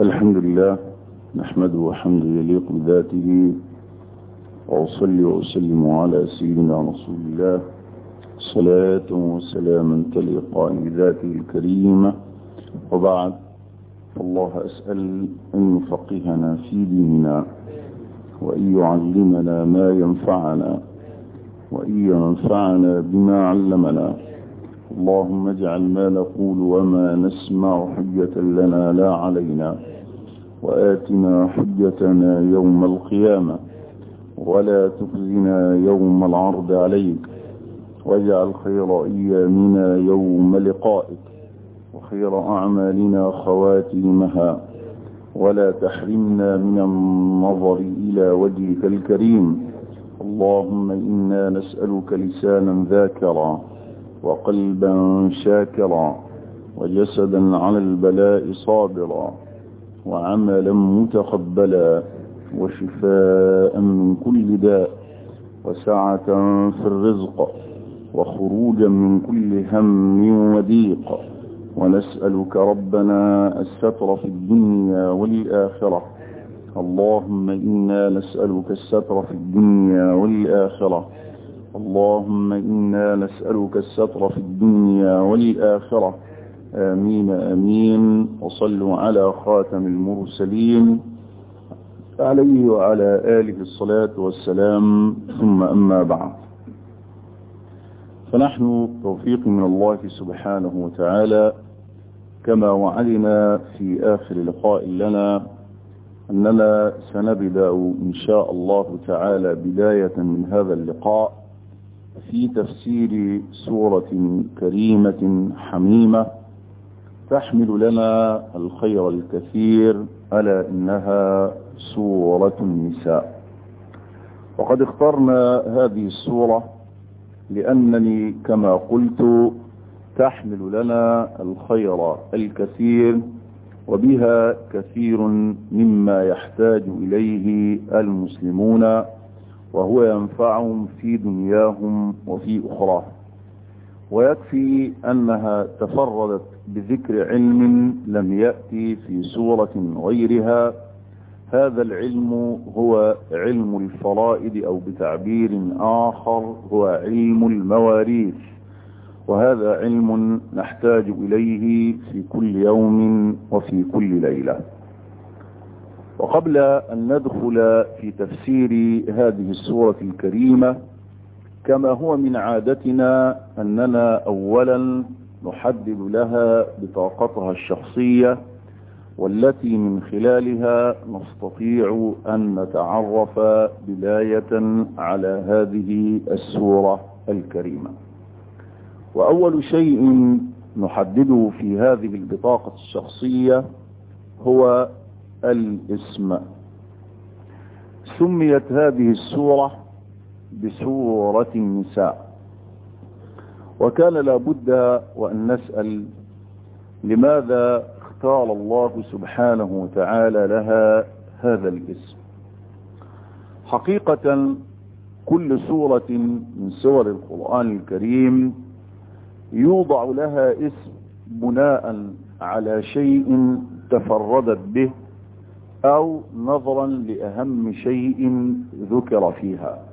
الحمد لله نحمده حمد يليق بذاته وأصلي وأسلم على سيدنا رسول الله صلاة وسلاما تليقان بذاته الكريمة وبعد الله أسأل أن يفقهنا في ديننا وأن يعلمنا ما ينفعنا وأن ينفعنا بما علمنا اللهم اجعل ما نقول وما نسمع حجة لنا لا علينا وآتنا حجتنا يوم القيامة ولا تخزنا يوم العرض عليك واجعل خير أيامنا يوم لقائك وخير أعمالنا خواتيمها ولا تحرمنا من النظر إلى وجهك الكريم اللهم إنا نسألك لسانا ذاكرا وقلبا شاكرا وجسدا على البلاء صابرا وعملا متقبلا وشفاء من كل داء وسعة في الرزق وخروجا من كل هم وضيق ونسألك ربنا الستر في الدنيا والآخرة اللهم إنا نسألك الستر في الدنيا والآخرة اللهم إنا نسألك الستر في الدنيا والآخرة آمين آمين وصلوا على خاتم المرسلين عليه وعلى آله الصلاة والسلام ثم أما بعد فنحن توفيق من الله سبحانه وتعالى كما وعدنا في آخر لقاء لنا أننا سنبدأ إن شاء الله تعالى بداية من هذا اللقاء في تفسير سورة كريمة حميمة تحمل لنا الخير الكثير ألا إنها سورة النساء وقد اخترنا هذه السورة لأنني كما قلت تحمل لنا الخير الكثير وبها كثير مما يحتاج إليه المسلمون وهو ينفعهم في دنياهم وفي أخراهم ويكفي أنها تفردت بذكر علم لم يأتي في سورة غيرها هذا العلم هو علم الفرائد أو بتعبير آخر هو علم المواريث وهذا علم نحتاج إليه في كل يوم وفي كل ليلة وقبل أن ندخل في تفسير هذه السورة الكريمة كما هو من عادتنا أننا أولا نحدد لها بطاقتها الشخصية والتي من خلالها نستطيع أن نتعرف بداية على هذه السورة الكريمة وأول شيء نحدده في هذه البطاقة الشخصية هو الاسم سميت هذه السورة بسورة النساء وكان لابد وأن نسأل لماذا اختار الله سبحانه وتعالى لها هذا الاسم حقيقة كل سورة من سور القرآن الكريم يوضع لها اسم بناء على شيء تفردت به أو نظرا لأهم شيء ذكر فيها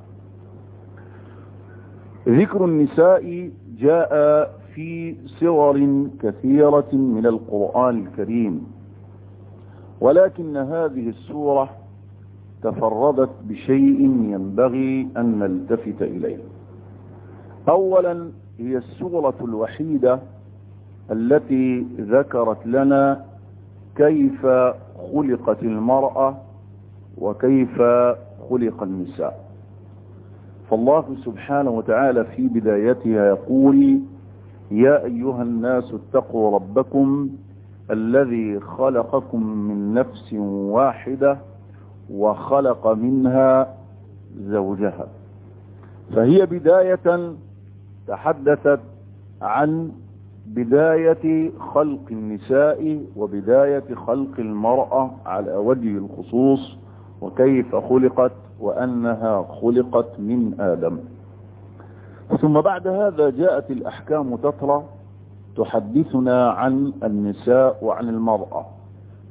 ذكر النساء جاء في سور كثيرة من القرآن الكريم ولكن هذه السورة تفردت بشيء ينبغي أن نلتفت إليه أولا هي السورة الوحيدة التي ذكرت لنا كيف خلقت المرأة وكيف خلق النساء فالله سبحانه وتعالى في بدايتها يقول يا أيها الناس اتقوا ربكم الذي خلقكم من نفس واحدة وخلق منها زوجها فهي بداية تحدثت عن بداية خلق النساء وبداية خلق المرأة على وجه الخصوص وكيف خلقت وأنها خلقت من آدم ثم بعد هذا جاءت الأحكام تترى تحدثنا عن النساء وعن المرأة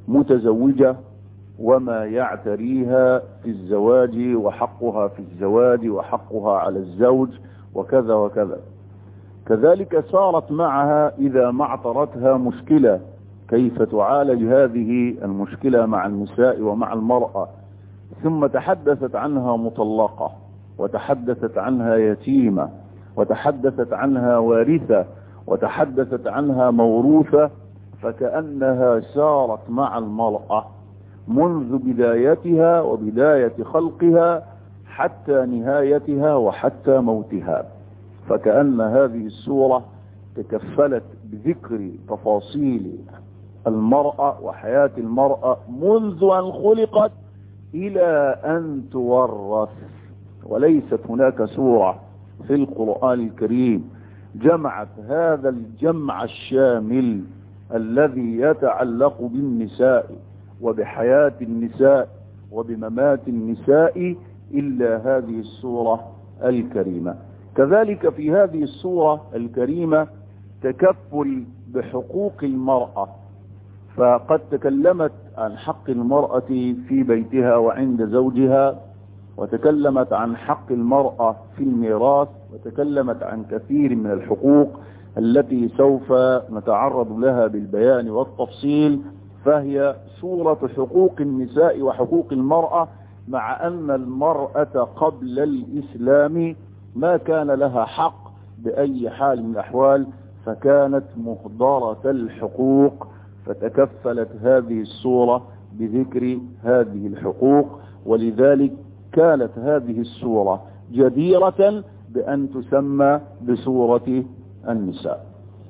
متزوجة وما يعتريها في الزواج وحقها في الزواج وحقها على الزوج وكذا وكذا كذلك صارت معها إذا ما اعترتها مشكلة كيف تعالج هذه المشكلة مع النساء ومع المرأة ثم تحدثت عنها مطلقة وتحدثت عنها يتيمة وتحدثت عنها وارثة وتحدثت عنها موروثة فكأنها سارت مع المرأة منذ بدايتها وبداية خلقها حتى نهايتها وحتى موتها فكأن هذه السورة تكفلت بذكر تفاصيل المرأة وحياة المرأة منذ أن خلقت إلى أن تورث وليست هناك سورة في القرآن الكريم جمعت هذا الجمع الشامل الذي يتعلق بالنساء وبحياة النساء وبممات النساء إلا هذه السورة الكريمة كذلك في هذه السورة الكريمة تكفل بحقوق المرأة فقد تكلمت عن حق المرأة في بيتها وعند زوجها وتكلمت عن حق المرأة في الميراث وتكلمت عن كثير من الحقوق التي سوف نتعرض لها بالبيان والتفصيل فهي سورة حقوق النساء وحقوق المرأة مع أن المرأة قبل الإسلام ما كان لها حق بأي حال من الأحوال فكانت مهدرة الحقوق فتكفلت هذه السورة بذكر هذه الحقوق ولذلك كانت هذه السورة جديرة بأن تسمى بسورة النساء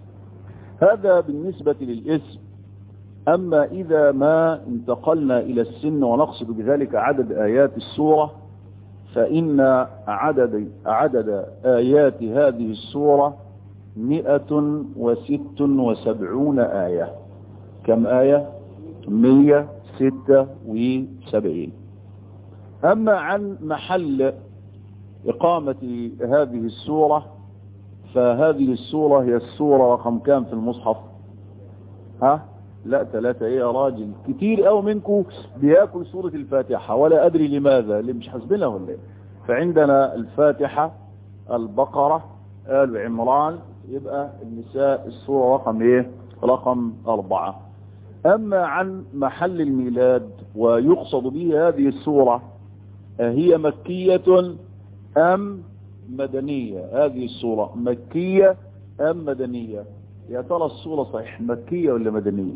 هذا بالنسبة للاسم أما إذا ما انتقلنا إلى السن ونقصد بذلك عدد آيات السورة فإن عدد, عدد آيات هذه السورة مئة وست وسبعون آية كم آية مية ستة وسبعين أما عن محل إقامة هذه السورة فهذه السورة هي السورة رقم كام في المصحف ها لا ثلاثة ايه يا راجل كتير او منكم بياكل سورة الفاتحة ولا ادري لماذا اللي مش حاسبينها ولا ايه فعندنا الفاتحة البقرة آل عمران يبقى النساء السورة رقم ايه رقم اربعة اما عن محل الميلاد ويقصد به هذه السورة هي مكية ام مدنية هذه السورة مكية ام مدنية يا ترى السورة صحيح مكية ولا مدنية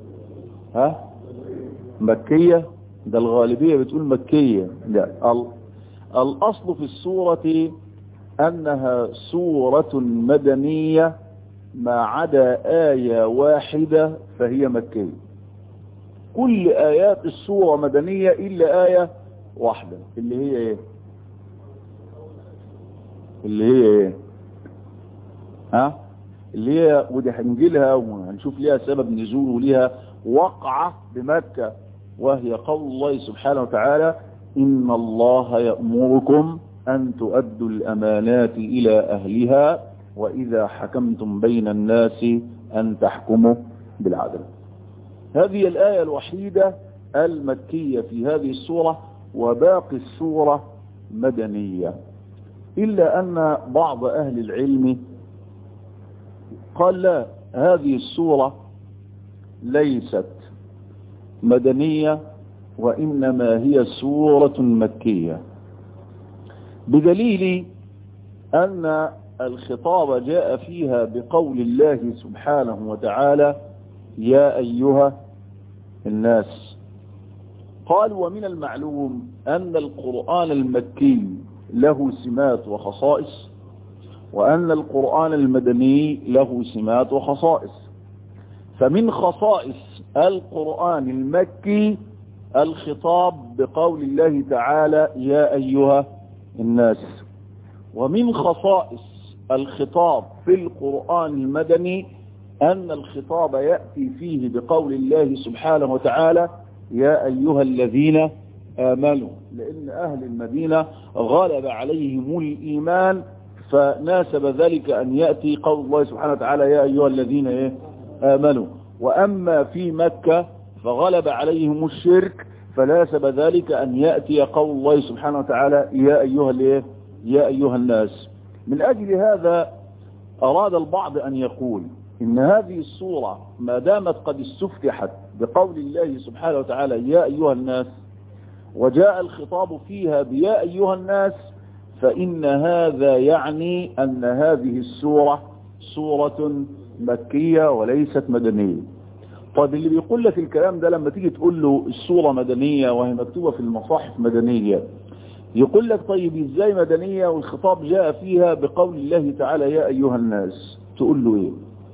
ها مكية ده الغالبية بتقول مكية لا الأصل في السورة أنها سورة مدنية ما عدا آية واحدة فهي مكية كل آيات السورة مدنية إلا آية واحدة اللي هي ايه اللي هي ايه ها اللي هي ودي هنجيلها وهنشوف ليها سبب نزول وليها وقعة بمكة وهي قول الله سبحانه وتعالى إن الله يأمركم أن تؤدوا الأمانات إلى أهلها وإذا حكمتم بين الناس أن تحكموا بالعدل هذه الآية الوحيدة المكية في هذه السورة وباقي السورة مدنية إلا أن بعض أهل العلم قال لا هذه السورة ليست مدنية وإنما هي سورة مكية بدليل أن الخطاب جاء فيها بقول الله سبحانه وتعالى يا أيها الناس قال ومن المعلوم أن القرآن المكي له سمات وخصائص وأن القرآن المدني له سمات وخصائص فمن خصائص القرآن المكي الخطاب بقول الله تعالى يا أيها الناس ومن خصائص الخطاب في القرآن المدني أن الخطاب يأتي فيه بقول الله سبحانه وتعالى يا أيها الذين آمنوا لأن أهل المدينة غلب عليهم الإيمان فناسب ذلك أن يأتي قول الله سبحانه وتعالى يا أيها الذين آمنوا وأما في مكة فغلب عليهم الشرك فناسب ذلك أن يأتي قول الله سبحانه وتعالى يا أيها الايه يا أيها الناس من أجل هذا أراد البعض أن يقول إن هذه الصورة ما دامت قد استفتحت بقول الله سبحانه وتعالى يا أيها الناس وجاء الخطاب فيها بيا أيها الناس فإن هذا يعني أن هذه السورة سورة مكية وليست مدنية طيب اللي بيقول لك الكلام ده لما تيجي تقول له السورة مدنية وهي مكتوبة في المصاحف مدنية يقول لك طيب ازاي مدنية والخطاب جاء فيها بقول الله تعالى يا أيها الناس تقول له ايه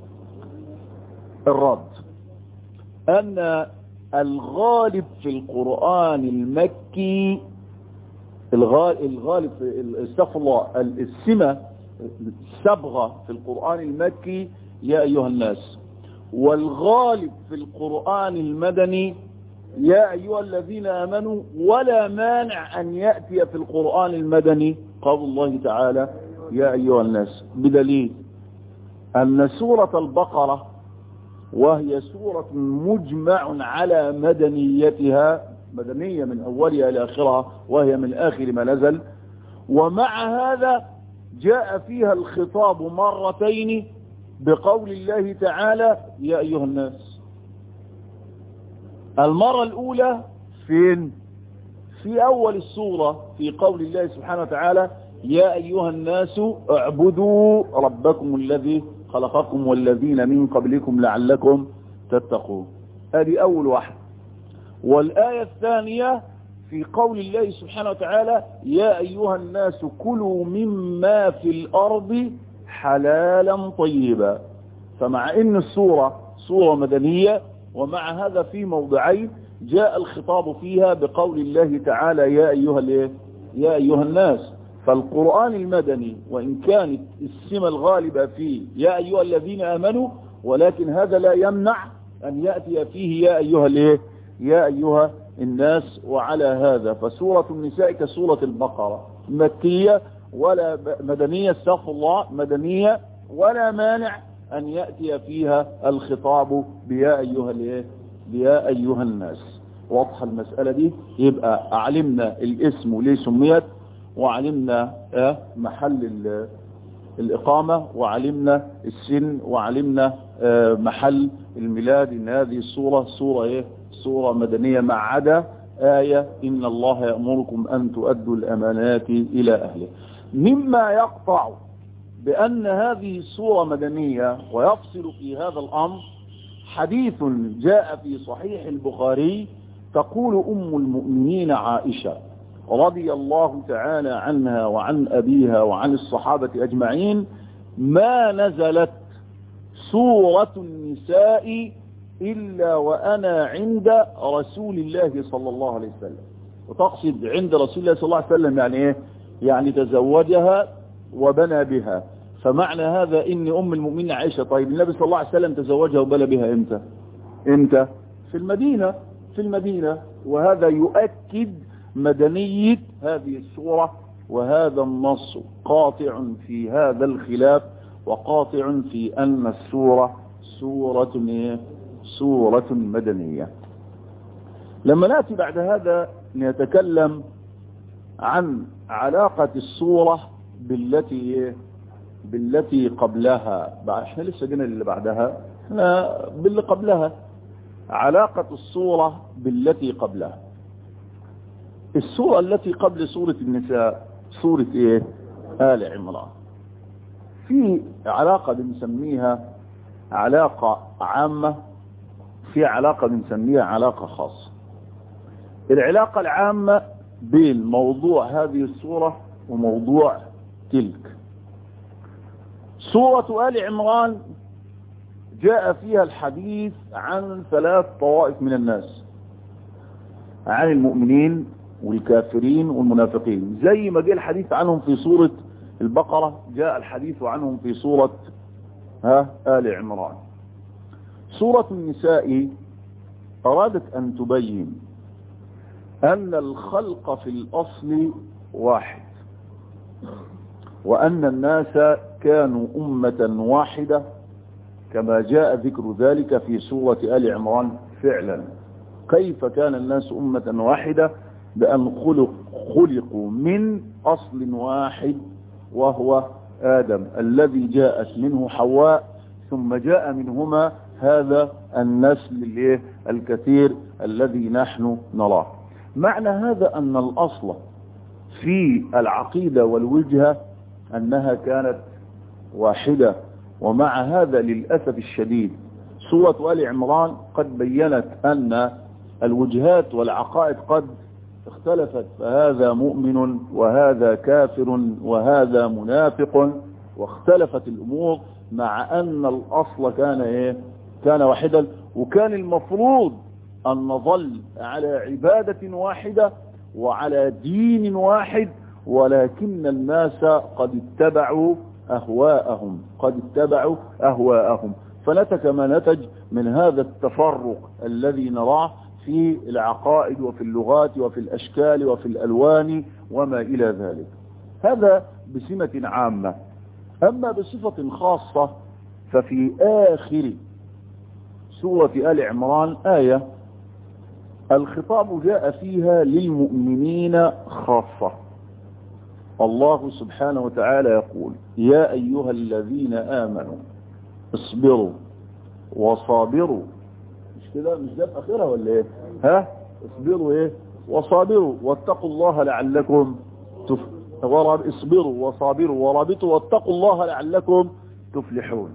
الرد أن الغالب في القرآن المكي الغالب في استغفر الله السمة السبغة في القرآن المكي يا أيها الناس والغالب في القرآن المدني يا أيها الذين آمنوا ولا مانع أن يأتي في القرآن المدني قول الله تعالى يا أيها الناس بدليل أن سورة البقرة وهي سورة مجمع على مدنيتها مدنية من أولها إلى آخرها وهي من آخر ما نزل ومع هذا جاء فيها الخطاب مرتين بقول الله تعالى يا أيها الناس المرة الأولى فين في أول السورة في قول الله سبحانه وتعالى يا أيها الناس اعبدوا ربكم الذي خلقكم والذين من قبلكم لعلكم تتقون هذه أول واحدة والآية الثانية في قول الله سبحانه وتعالى يا أيها الناس كلوا مما في الأرض حلالا طيبا فمع ان السورة سورة مدنية ومع هذا في موضعين جاء الخطاب فيها بقول الله تعالى يا أيها الايه يا أيها الناس فالقرآن المدني وإن كانت السمة الغالبة فيه يا أيها الذين آمنوا ولكن هذا لا يمنع أن يأتي فيه يا أيها الايه يا أيها الناس وعلى هذا فسورة النساء كسورة البقرة مكية ولا مدنية استغفر الله مدنية ولا مانع أن يأتي فيها الخطاب بيا أيها الايه بيا أيها الناس واضحة المسألة دي يبقى علمنا الاسم ليه سميت وعلمنا اه محل الإقامة وعلمنا السن وعلمنا اه محل الميلاد إن هذه الصورة صورة إيه صورة مدنية ما عدا آية إن الله يأمركم أن تؤدوا الأمانات إلى أهله مما يقطع بأن هذه الصورة مدنية ويفصل في هذا الأمر حديث جاء في صحيح البخاري تقول أم المؤمنين عائشة رضي الله تعالى عنها وعن أبيها وعن الصحابة أجمعين ما نزلت سورة النساء إلا وأنا عند رسول الله صلى الله عليه وسلم وتقصد عند رسول الله صلى الله عليه وسلم يعني إيه يعني تزوجها وبنى بها فمعنى هذا ان ام المؤمنين عائشة طيب النبي صلى الله عليه وسلم تزوجها وبنى بها امتى امتى في المدينة في المدينة وهذا يؤكد مدنية هذه السورة وهذا النص قاطع في هذا الخلاف وقاطع في ان السورة سورة سورة مدنية لما نأتي بعد هذا نتكلم عن علاقة الصورة بالتي بالتي قبلها احنا لسه جينا اللي بعدها احنا باللي قبلها علاقة الصورة بالتي قبلها الصورة التي قبل سورة النساء سورة ايه آل عمران في علاقة بنسميها علاقة عامة في علاقة بنسميها علاقة خاصة العلاقة العامة بين موضوع هذه السورة وموضوع تلك سورة آل عمران جاء فيها الحديث عن ثلاث طوائف من الناس عن المؤمنين والكافرين والمنافقين زي ما جاء الحديث عنهم في سورة البقرة جاء الحديث عنهم في سورة ها آل عمران سورة النساء أرادت أن تبين أن الخلق في الأصل واحد وأن الناس كانوا أمة واحدة كما جاء ذكر ذلك في سورة آل عمران فعلا كيف كان الناس أمة واحدة بأن خلق خلقوا من أصل واحد وهو آدم الذي جاءت منه حواء ثم جاء منهما هذا النسل الكثير الذي نحن نراه معنى هذا أن الأصل في العقيدة والوجهة أنها كانت واحدة ومع هذا للأسف الشديد سورة آل عمران قد بينت أن الوجهات والعقائد قد اختلفت فهذا مؤمن وهذا كافر وهذا منافق واختلفت الأمور مع أن الأصل كان إيه كان واحدا وكان المفروض أن نظل على عبادة واحدة وعلى دين واحد ولكن الناس قد اتبعوا أهواءهم قد اتبعوا أهواءهم فنتج ما نتج من هذا التفرق الذي نراه في العقائد وفي اللغات وفي الأشكال وفي الألوان وما إلى ذلك هذا بسمة عامة أما بصفة خاصة ففي آخر سورة آل عمران آية الخطاب جاء فيها للمؤمنين خاصة الله سبحانه وتعالى يقول يا أيها الذين آمنوا اصبروا وصابروا مش كده مش ده في اخرها ولا ايه ها اصبروا ايه وصابروا واتقوا الله لعلكم تف... ورب... اصبروا وصابروا ورابطوا واتقوا الله لعلكم تفلحون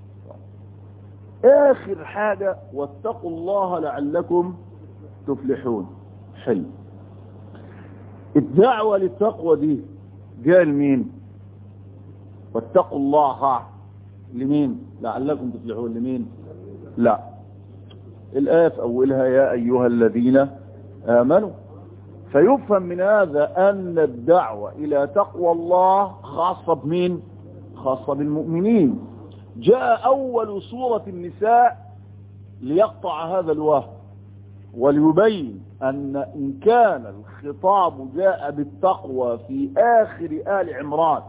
اخر حاجة واتقوا الله لعلكم تفلحون حلو الدعوة للتقوى دي جاء لمين واتقوا الله لمين لعلكم تفلحون لمين لا الآية في أولها يا أيها الذين آمنوا فيفهم من هذا أن الدعوة إلى تقوى الله خاصة بمين خاصة بالمؤمنين جاء أول سورة النساء ليقطع هذا الوهم وليبين أن إن كان الخطاب جاء بالتقوى في آخر آل عمران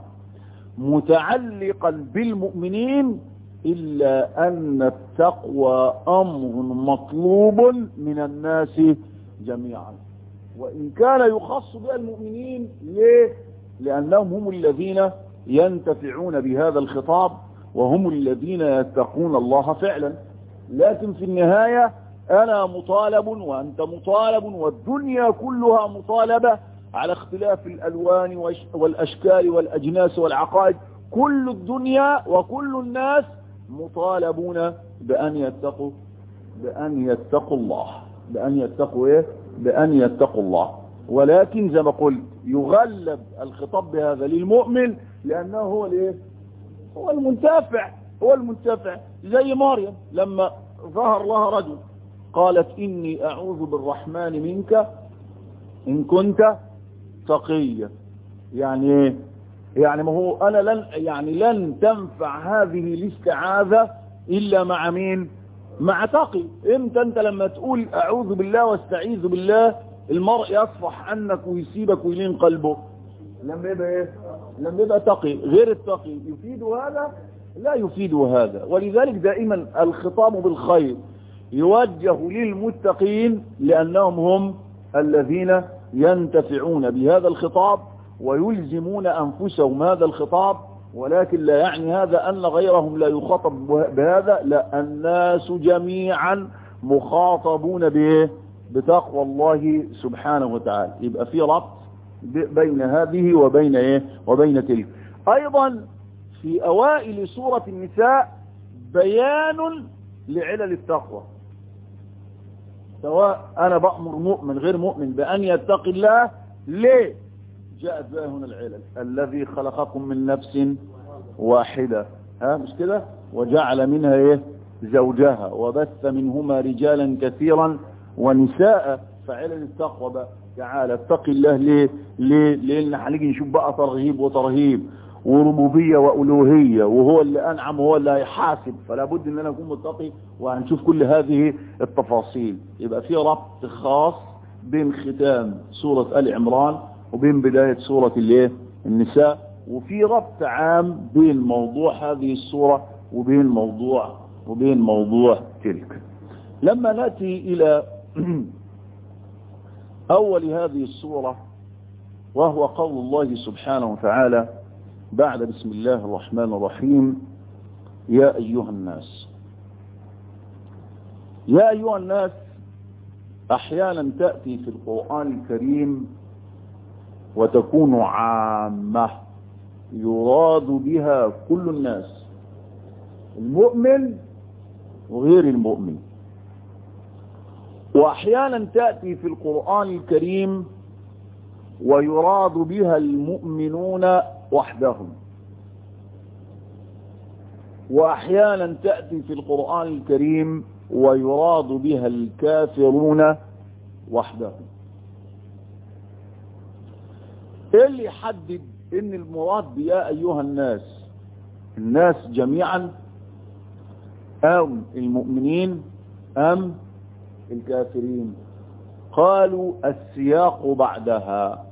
متعلقا بالمؤمنين إلا أن التقوى أمر مطلوب من الناس جميعا وإن كان يخص بها المؤمنين ليه؟ لأنهم هم الذين ينتفعون بهذا الخطاب وهم الذين يتقون الله فعلا لكن في النهاية أنا مطالب وأنت مطالب والدنيا كلها مطالبة على اختلاف الألوان والأشكال والأجناس والعقائد كل الدنيا وكل الناس مطالبون بأن يتقوا بأن يتقوا الله بأن يتقوا إيه بأن يتقوا الله ولكن زي ما قلت يغلب الخطاب بهذا للمؤمن لأنه هو الايه هو المنتفع هو المنتفع زي مريم لما ظهر لها رجل قالت إني أعوذ بالرحمن منك إن كنت تقيا يعني ايه يعني ما هو انا لن يعني لن تنفع هذه الاستعاذة الا مع مين مع تقي امتى انت لما تقول اعوذ بالله واستعيذ بالله المرء يصفح عنك ويسيبك ويلين قلبه لما يبقى ايه لما يبقى تقي غير التقي يفيد هذا لا يفيد هذا ولذلك دائما الخطاب بالخير يوجه للمتقين لانهم هم الذين ينتفعون بهذا الخطاب ويلزمون أنفسهم هذا الخطاب ولكن لا يعني هذا أن غيرهم لا يخاطب بهذا لا الناس جميعا مخاطبون به بتقوى الله سبحانه وتعالى يبقى في ربط بين هذه وبين ايه وبين تلك ايضا في اوائل سورة النساء بيان لعلل التقوى سواء انا بأمر مؤمن غير مؤمن بان يتقي الله ليه جاءت بقى هنا العلل الذي خلقكم من نفس واحدة ها مش كده وجعل منها ايه زوجها وبث منهما رجالا كثيرا ونساء فعلل التقوى بقى تعالى اتقي الله ليه ليه لان هنيجي نشوف بقى ترغيب وترهيب وربوبية وألوهية وهو اللي أنعم وهو اللي هيحاسب فلا بد ان انا اكون متقي وهنشوف كل هذه التفاصيل يبقى في ربط خاص بين ختام سورة آل عمران وبين بداية سورة الايه النساء وفي ربط عام بين موضوع هذه السورة وبين موضوع وبين موضوع تلك لما نأتي إلى أول هذه السورة وهو قول الله سبحانه وتعالى بعد بسم الله الرحمن الرحيم يا أيها الناس يا أيها الناس أحيانا تأتي في القرآن الكريم وتكون عامة يراد بها كل الناس المؤمن وغير المؤمن وأحيانا تأتي في القرآن الكريم ويراد بها المؤمنون وحدهم وأحيانا تأتي في القرآن الكريم ويراد بها الكافرون وحدهم ايه اللي يحدد ان المراد بيا ايها الناس الناس جميعا ام المؤمنين ام الكافرين قالوا السياق بعدها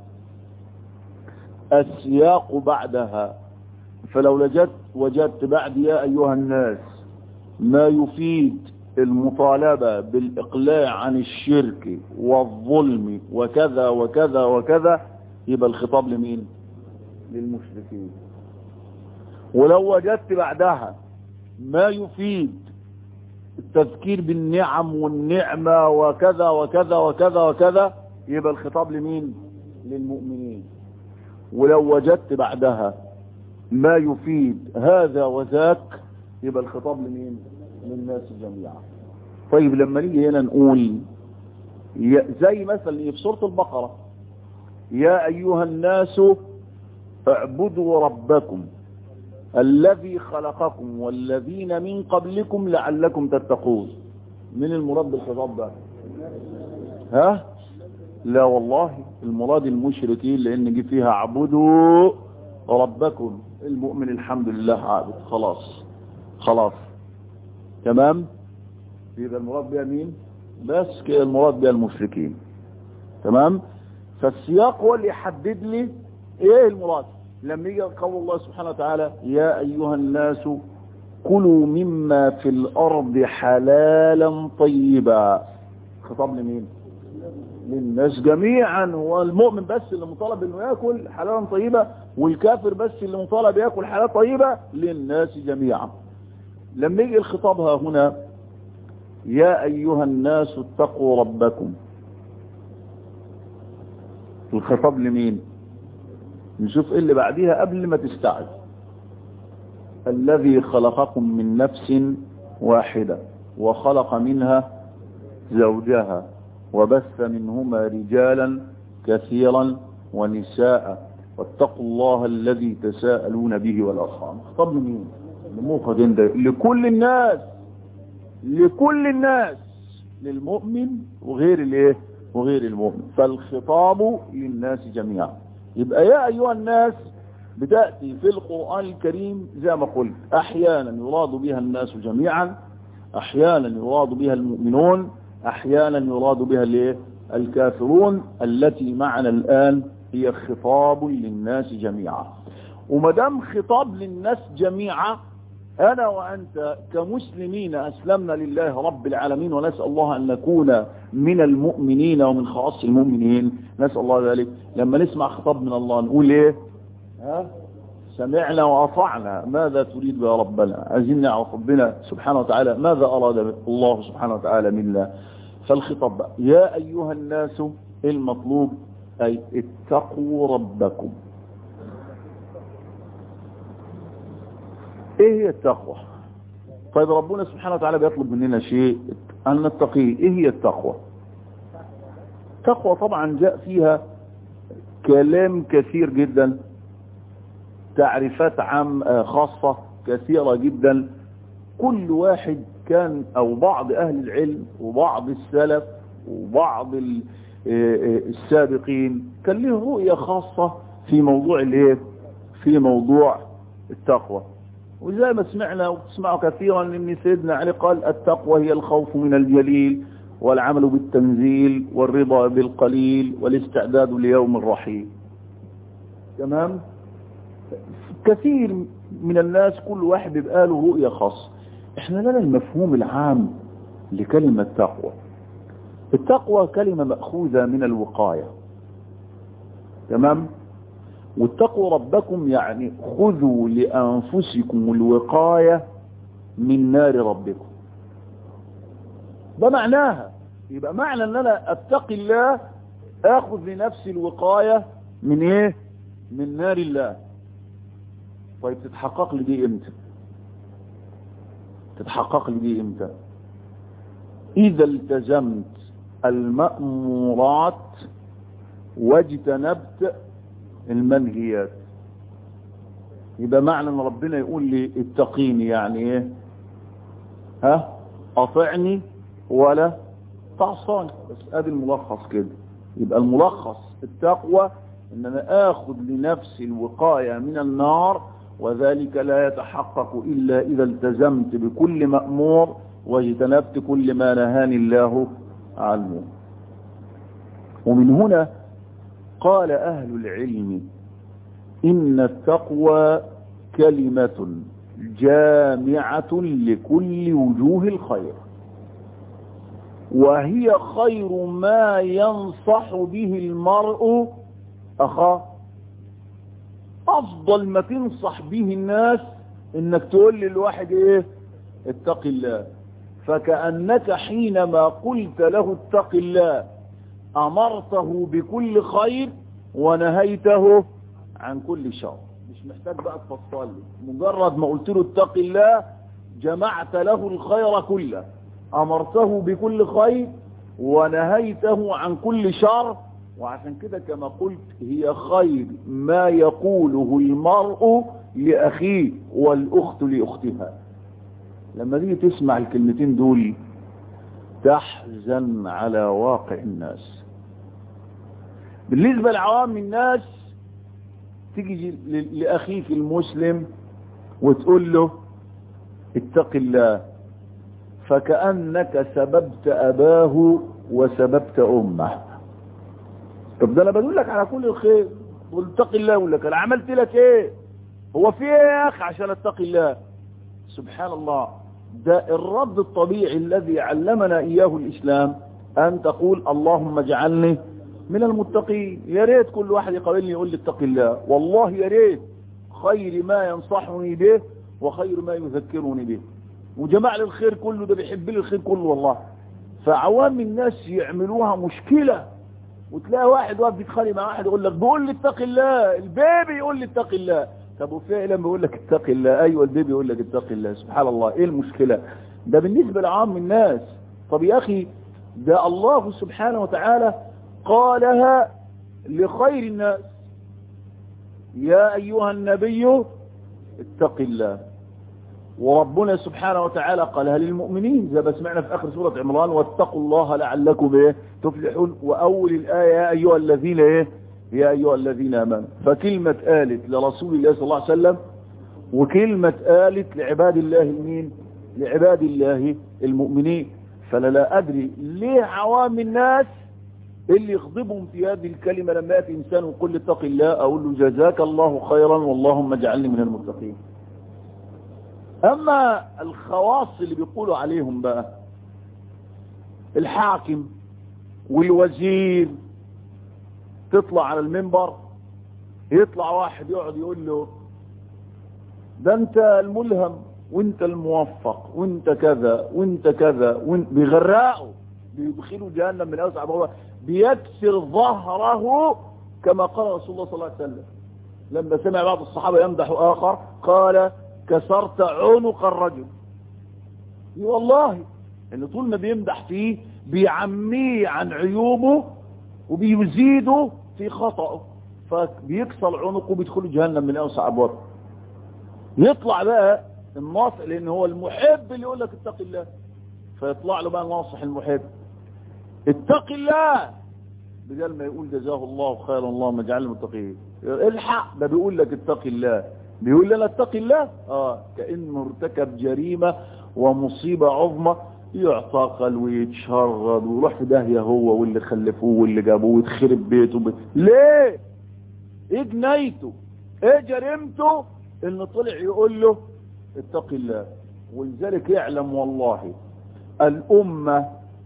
السياق بعدها فلو وجدت وجدت بعد يا ايها الناس ما يفيد المطالبة بالإقلاع عن الشرك والظلم وكذا وكذا وكذا يبقى الخطاب لمين للمشركين ولو وجدت بعدها ما يفيد التذكير بالنعم والنعمة وكذا وكذا وكذا وكذا يبقى الخطاب لمين للمؤمنين ولو وجدت بعدها ما يفيد هذا وذاك يبقى الخطاب لمين للناس جميعا طيب لما نيجي هنا نقول زي مثلا في سورة البقرة يا أيها الناس اعبدوا ربكم الذي خلقكم والذين من قبلكم لعلكم تتقون من المراد بالخطاب ده ها لا والله المراد المشركين لان جه فيها اعبدوا ربكم المؤمن الحمد لله عابد خلاص خلاص تمام يبقى المراد بها مين بس كده المراد بها المشركين تمام فالسياق هو اللي يحدد لي ايه المراد لما يجي قول الله سبحانه وتعالى يا ايها الناس كلوا مما في الارض حلالا طيبا خطاب لمين للناس جميعا هو المؤمن بس اللي مطالب انه ياكل حلالا طيبا والكافر بس اللي مطالب ياكل حلالا طيبه للناس جميعا لما يجي الخطاب ها هنا يا ايها الناس اتقوا ربكم الخطاب لمين نشوف ايه اللي بعديها قبل ما تستعد الذي خلقكم من نفس واحدة وخلق منها زوجها وبث منهما رجالا كثيرا ونساء واتقوا الله الذي تساءلون به والأرحام خطاب لمين لموقع ده لكل الناس لكل الناس للمؤمن وغير الايه وغير المؤمن فالخطاب للناس جميعا يبقى يا أيها الناس بتأتي في القرآن الكريم زي ما قلت أحيانا يراد بها الناس جميعا أحيانا يراد بها المؤمنون أحيانا يراد بها الايه الكافرون التي معنا الآن هي خطاب للناس جميعا ومدام خطاب للناس جميعا أنا وأنت كمسلمين أسلمنا لله رب العالمين ونسأل الله أن نكون من المؤمنين ومن خاص المؤمنين نسأل الله ذلك لما نسمع خطاب من الله نقول إيه ها سمعنا وأطعنا ماذا تريد يا ربنا عايزين نعرف ربنا سبحانه وتعالى ماذا أراد الله سبحانه وتعالى منا فالخطاب بقى يا أيها الناس المطلوب أي اتقوا ربكم ايه هي التقوى طيب ربنا سبحانه وتعالى بيطلب مننا شيء ان نتقيه ايه هي التقوى التقوى طبعا جاء فيها كلام كثير جدا تعريفات عام خاصة كثيرة جدا كل واحد كان او بعض اهل العلم وبعض السلف وبعض السابقين كان له رؤية خاصة في موضوع الايه في موضوع التقوى وزي ما سمعنا وتسمعوا كثيرا ان سيدنا علي قال التقوى هي الخوف من الجليل والعمل بالتنزيل والرضا بالقليل والاستعداد ليوم الرحيل تمام كثير من الناس كل واحد بيبقى له رؤية خاصة احنا لنا المفهوم العام لكلمة تقوى التقوى كلمة مأخوذة من الوقاية تمام واتقوا ربكم يعني خذوا لأنفسكم الوقاية من نار ربكم ده معناها يبقى معنى ان انا اتقي الله اخذ لنفسي الوقاية من ايه من نار الله طيب تتحقق لي دي امتى تتحقق لي دي امتى اذا التزمت المأمورات واجتنبت المنهيات يبقى معنى ان ربنا يقول لي اتقيني يعني ايه ها اطعني ولا تعصاني بس ادي الملخص كده يبقى الملخص التقوى ان انا اخذ لنفسي الوقاية من النار وذلك لا يتحقق الا اذا التزمت بكل مأمور واجتنبت كل ما نهاني الله عنه ومن هنا قال اهل العلم ان التقوى كلمة جامعة لكل وجوه الخير وهي خير ما ينصح به المرء أخاه أفضل ما تنصح به الناس إنك تقول للواحد إيه اتق الله فكأنك حينما قلت له اتق الله أمرته بكل خير ونهيته عن كل شر مش محتاج بقى تفصل لي مجرد ما قلت له اتق الله جمعت له الخير كله أمرته بكل خير ونهيته عن كل شر وعشان كده كما قلت هي خير ما يقوله المرء لأخيه والأخت لأختها لما تيجي تسمع الكلمتين دول تحزن على واقع الناس بالنسبة لعوام الناس تيجي لأخيك المسلم وتقول له اتق الله فكأنك سببت أباه وسببت أمه طب ده أنا بقول لك على كل الخير اتق الله يقول لك أنا عملت لك إيه هو في إيه يا أخي عشان اتقي الله سبحان الله ده الرد الطبيعي الذي علمنا إياه الإسلام أن تقول اللهم اجعلني من المتقين يا ريت كل واحد يقابلني يقول لي اتق الله والله يا ريت خير ما ينصحني به وخير ما يذكرني به وجماعة الخير كله ده بيحب لي الخير كله والله فعوام الناس يعملوها مشكلة وتلاقي واحد واقف بيتخانق مع واحد يقول لك بيقول لي اتق الله البيبي يقول لي اتق الله طب وفعلا بيقول لك اتق الله ايوه البيبي يقول لك اتق الله سبحان الله ايه المشكلة ده بالنسبة لعام الناس طب يا اخي ده الله سبحانه وتعالى قالها لخير الناس يا ايها النبي اتق الله وربنا سبحانه وتعالى قالها للمؤمنين زي ما سمعنا في اخر سورة عمران واتقوا الله لعلكم ايه تفلحون واول الايه يا ايها الذين ايه يا ايها الذين امنوا فكلمة قالت لرسول الله صلى الله عليه وسلم وكلمة قالت لعباد الله المين لعباد الله المؤمنين فلا لا ادري ليه عوام الناس اللي يخضبهم في هذه الكلمة لما يأتي إنسان ويقول اتق الله أقول له جزاك الله خيرا واللهم اجعلني من المتقين أما الخواص اللي بيقولوا عليهم بقى الحاكم والوزير تطلع على المنبر يطلع واحد يقعد يقول له ده انت الملهم وانت الموفق وانت كذا وانت كذا وانت بيغرقوا بيدخلوا جهنم من اوسع هو بيكسر ظهره كما قال رسول الله صلى الله عليه وسلم لما سمع بعض الصحابة يمدح آخر قال كسرت عنق الرجل والله ان طول ما بيمدح فيه بيعميه عن عيوبه وبيزيده في خطأه فبيكسر عنقه بيدخل جهنم من اوسع ابوابه يطلع بقى الناصح لان هو المحب اللي يقول لك اتق الله فيطلع له بقى الناصح المحب اتق الله بدل ما يقول جزاه الله خيرا اللهم اجعلنا متقين الحق ده بيقول لك اتق الله بيقول لنا اتق الله اه كانه ارتكب جريمه ومصيبه عظمى يعتقل ويتشرد ويروح في داهيه هو واللي خلفوه واللي جابوه ويتخرب بيته ب... ليه ايه جنايته ايه جريمته ان طلع يقول له اتق الله ولذلك يعلم والله الامه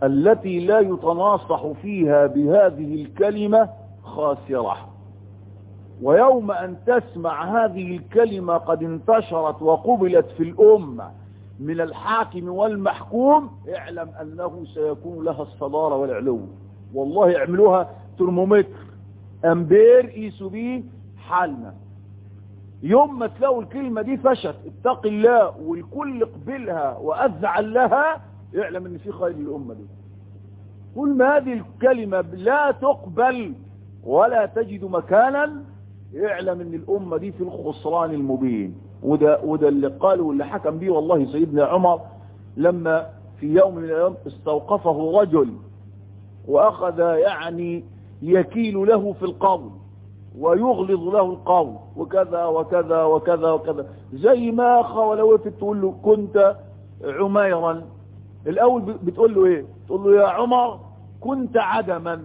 التي لا يتناصح فيها بهذه الكلمة خاسرة ويوم أن تسمع هذه الكلمة قد انتشرت وقبلت في الأمة من الحاكم والمحكوم اعلم أنه سيكون لها الصدارة والعلو والله يعملوها ترمومتر أمبير قيسوا بيه حالنا يوم ما تلاقوا الكلمة دي فشت اتق الله والكل قبلها وأذعل لها اعلم ان في خير للأمة دي كل ما هذه الكلمة لا تقبل ولا تجد مكانا اعلم ان الأمة دي في الخسران المبين وده, وده اللي قاله واللي حكم به والله سيدنا عمر لما في يوم من الأيام استوقفه رجل وأخذ يعني يكيل له في القول ويغلظ له القول وكذا وكذا وكذا وكذا زي ما أخا ولو وقفت تقول له كنت عميرا الأول بتقول له إيه تقول له يا عمر كنت عدما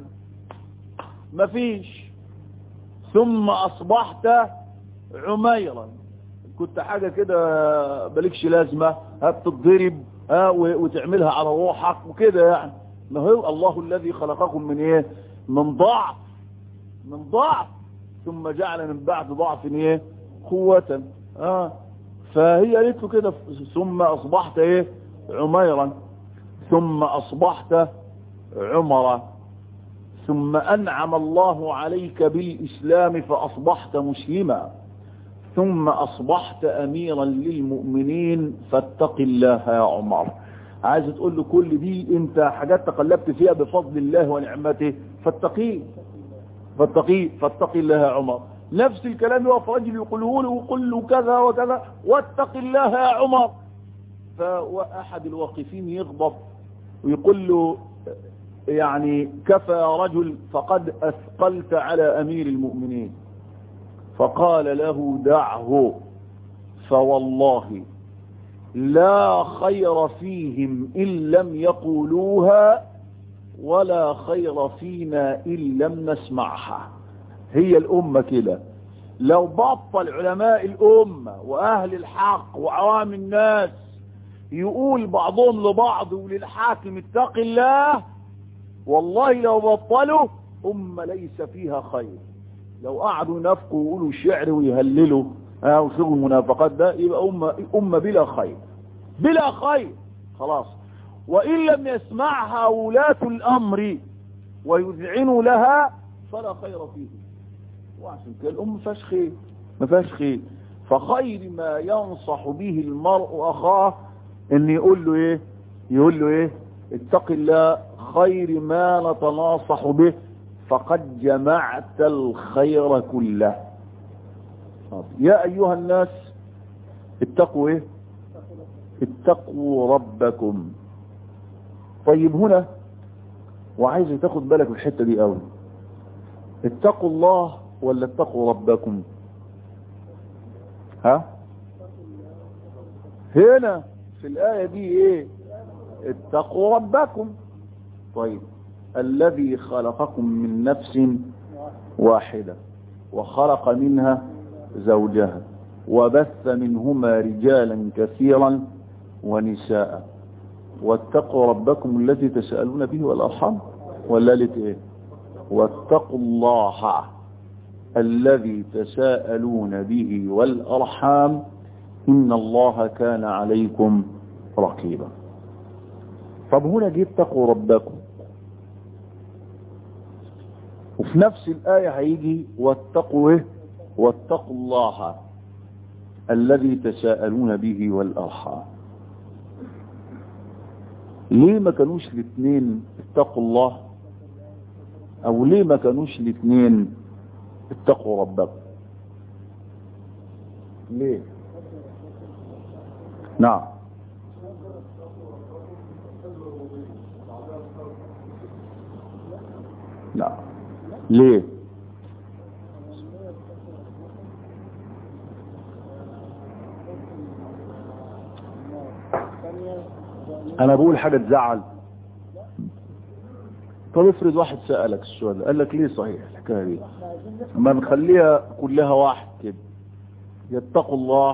مفيش ثم أصبحت عميرا كنت حاجة كده بلكش لازمة بتتضرب ها وتعملها على روحك وكده يعني ما هو الله الذي خلقكم من ايه من ضعف من ضعف ثم جعل من بعد ضعف ايه قوة اه فهي قالت له كده ثم اصبحت ايه عميرا ثم اصبحت عمرا ثم انعم الله عليك بالاسلام فاصبحت مسلما ثم اصبحت اميرا للمؤمنين فاتق الله يا عمر عايز تقول له كل دي انت حاجات تقلبت فيها بفضل الله ونعمته فاتقيه فاتقيه فاتق الله يا عمر نفس الكلام يقف رجل يقوله له ويقول له كذا وكذا واتق الله يا عمر فأحد الواقفين يغضب ويقول له يعني كفى رجل فقد أثقلت على أمير المؤمنين فقال له دعه فوالله لا خير فيهم إن لم يقولوها ولا خير فينا إن لم نسمعها هي الأمة كده لو بطل علماء الأمة وأهل الحق وعوام الناس يقول بعضهم لبعض وللحاكم اتق الله والله لو بطلوا أمة ليس فيها خير لو قعدوا ينافقوا ويقولوا شعر ويهللوا او شغل المنافقات ده يبقى أمة, أمة بلا خير بلا خير خلاص وإن لم يسمعها ولاة الأمر ويذعنوا لها فلا خير فيه وعشان كده الأم ما فيهاش خير ما فيهاش خير فخير ما ينصح به المرء أخاه إن يقول له إيه يقول له إيه اتق الله خير ما نتناصح به فقد جمعت الخير كله يا أيها الناس اتقوا إيه اتقوا ربكم طيب هنا وعايز تاخد بالك من الحته دي قوي اتقوا الله ولا اتقوا ربكم ها هنا في الآية دي ايه اتقوا ربكم طيب الذي خلقكم من نفس واحدة وخلق منها زوجها وبث منهما رجالا كثيرا ونساء واتقوا ربكم الذي تسألون به والأرحام ولا ايه واتقوا الله الذي تساءلون به والأرحام إن الله كان عليكم رقيبا طب هنا جيت اتقوا ربكم وفي نفس الآية هيجي واتقوا ايه واتقوا الله الذي تساءلون به والأرحام ليه ما كانوش الاثنين اتقوا الله او ليه ما كانوش الاثنين اتقوا ربكم ليه نعم نعم ليه انا بقول حاجة تزعل طب افرض واحد سألك السؤال قال لك ليه صحيح الحكاية دي ما نخليها كلها واحد كده يتقوا الله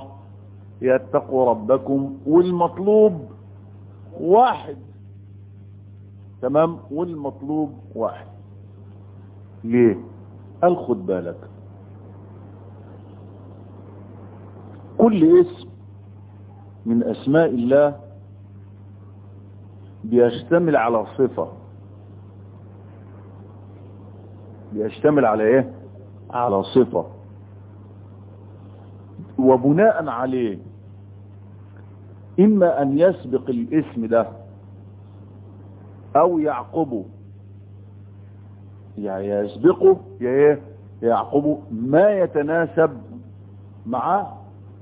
يتقوا ربكم والمطلوب واحد تمام والمطلوب واحد ليه قال خد بالك كل اسم من اسماء الله بيشتمل على صفة بيشتمل على ايه على صفة وبناء عليه اما ان يسبق الاسم ده او يعقبه يعني يسبقه يا ايه يعقبه ما يتناسب معاه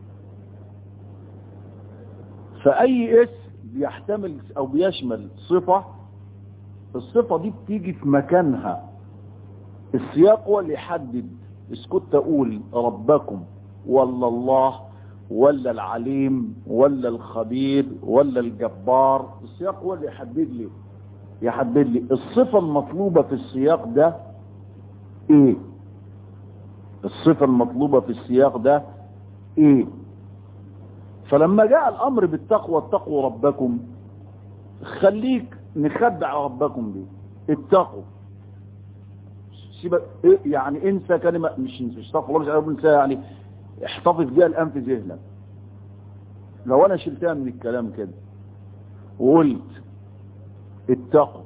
فاي اسم بيحتمل او بيشمل صفة الصفة دي بتيجي في مكانها السياق هو اللي يحدد اسكت اقول ربكم ولا الله ولا العليم ولا الخبير ولا الجبار السياق هو اللي يحدد لي يحدد لي الصفة المطلوبة في السياق ده ايه الصفة المطلوبة في السياق ده ايه فلما جاء الامر بالتقوى اتقوا ربكم خليك نخدع ربكم دي اتقوا سيبك إيه يعني انسى كلمة مش مش استغفر الله مش عارف انسى يعني احتفظ بيها الان في ذهنك لو انا شلتها من الكلام كده وقلت اتقوا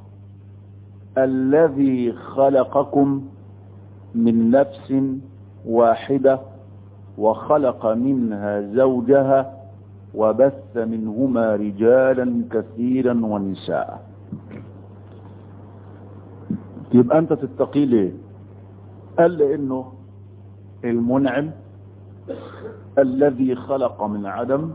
الذي خلقكم من نفس واحدة وخلق منها زوجها وبث منهما رجالا كثيرا ونساء يبقى انت تتقي ليه قال لانه المنعم الذي خلق من عدم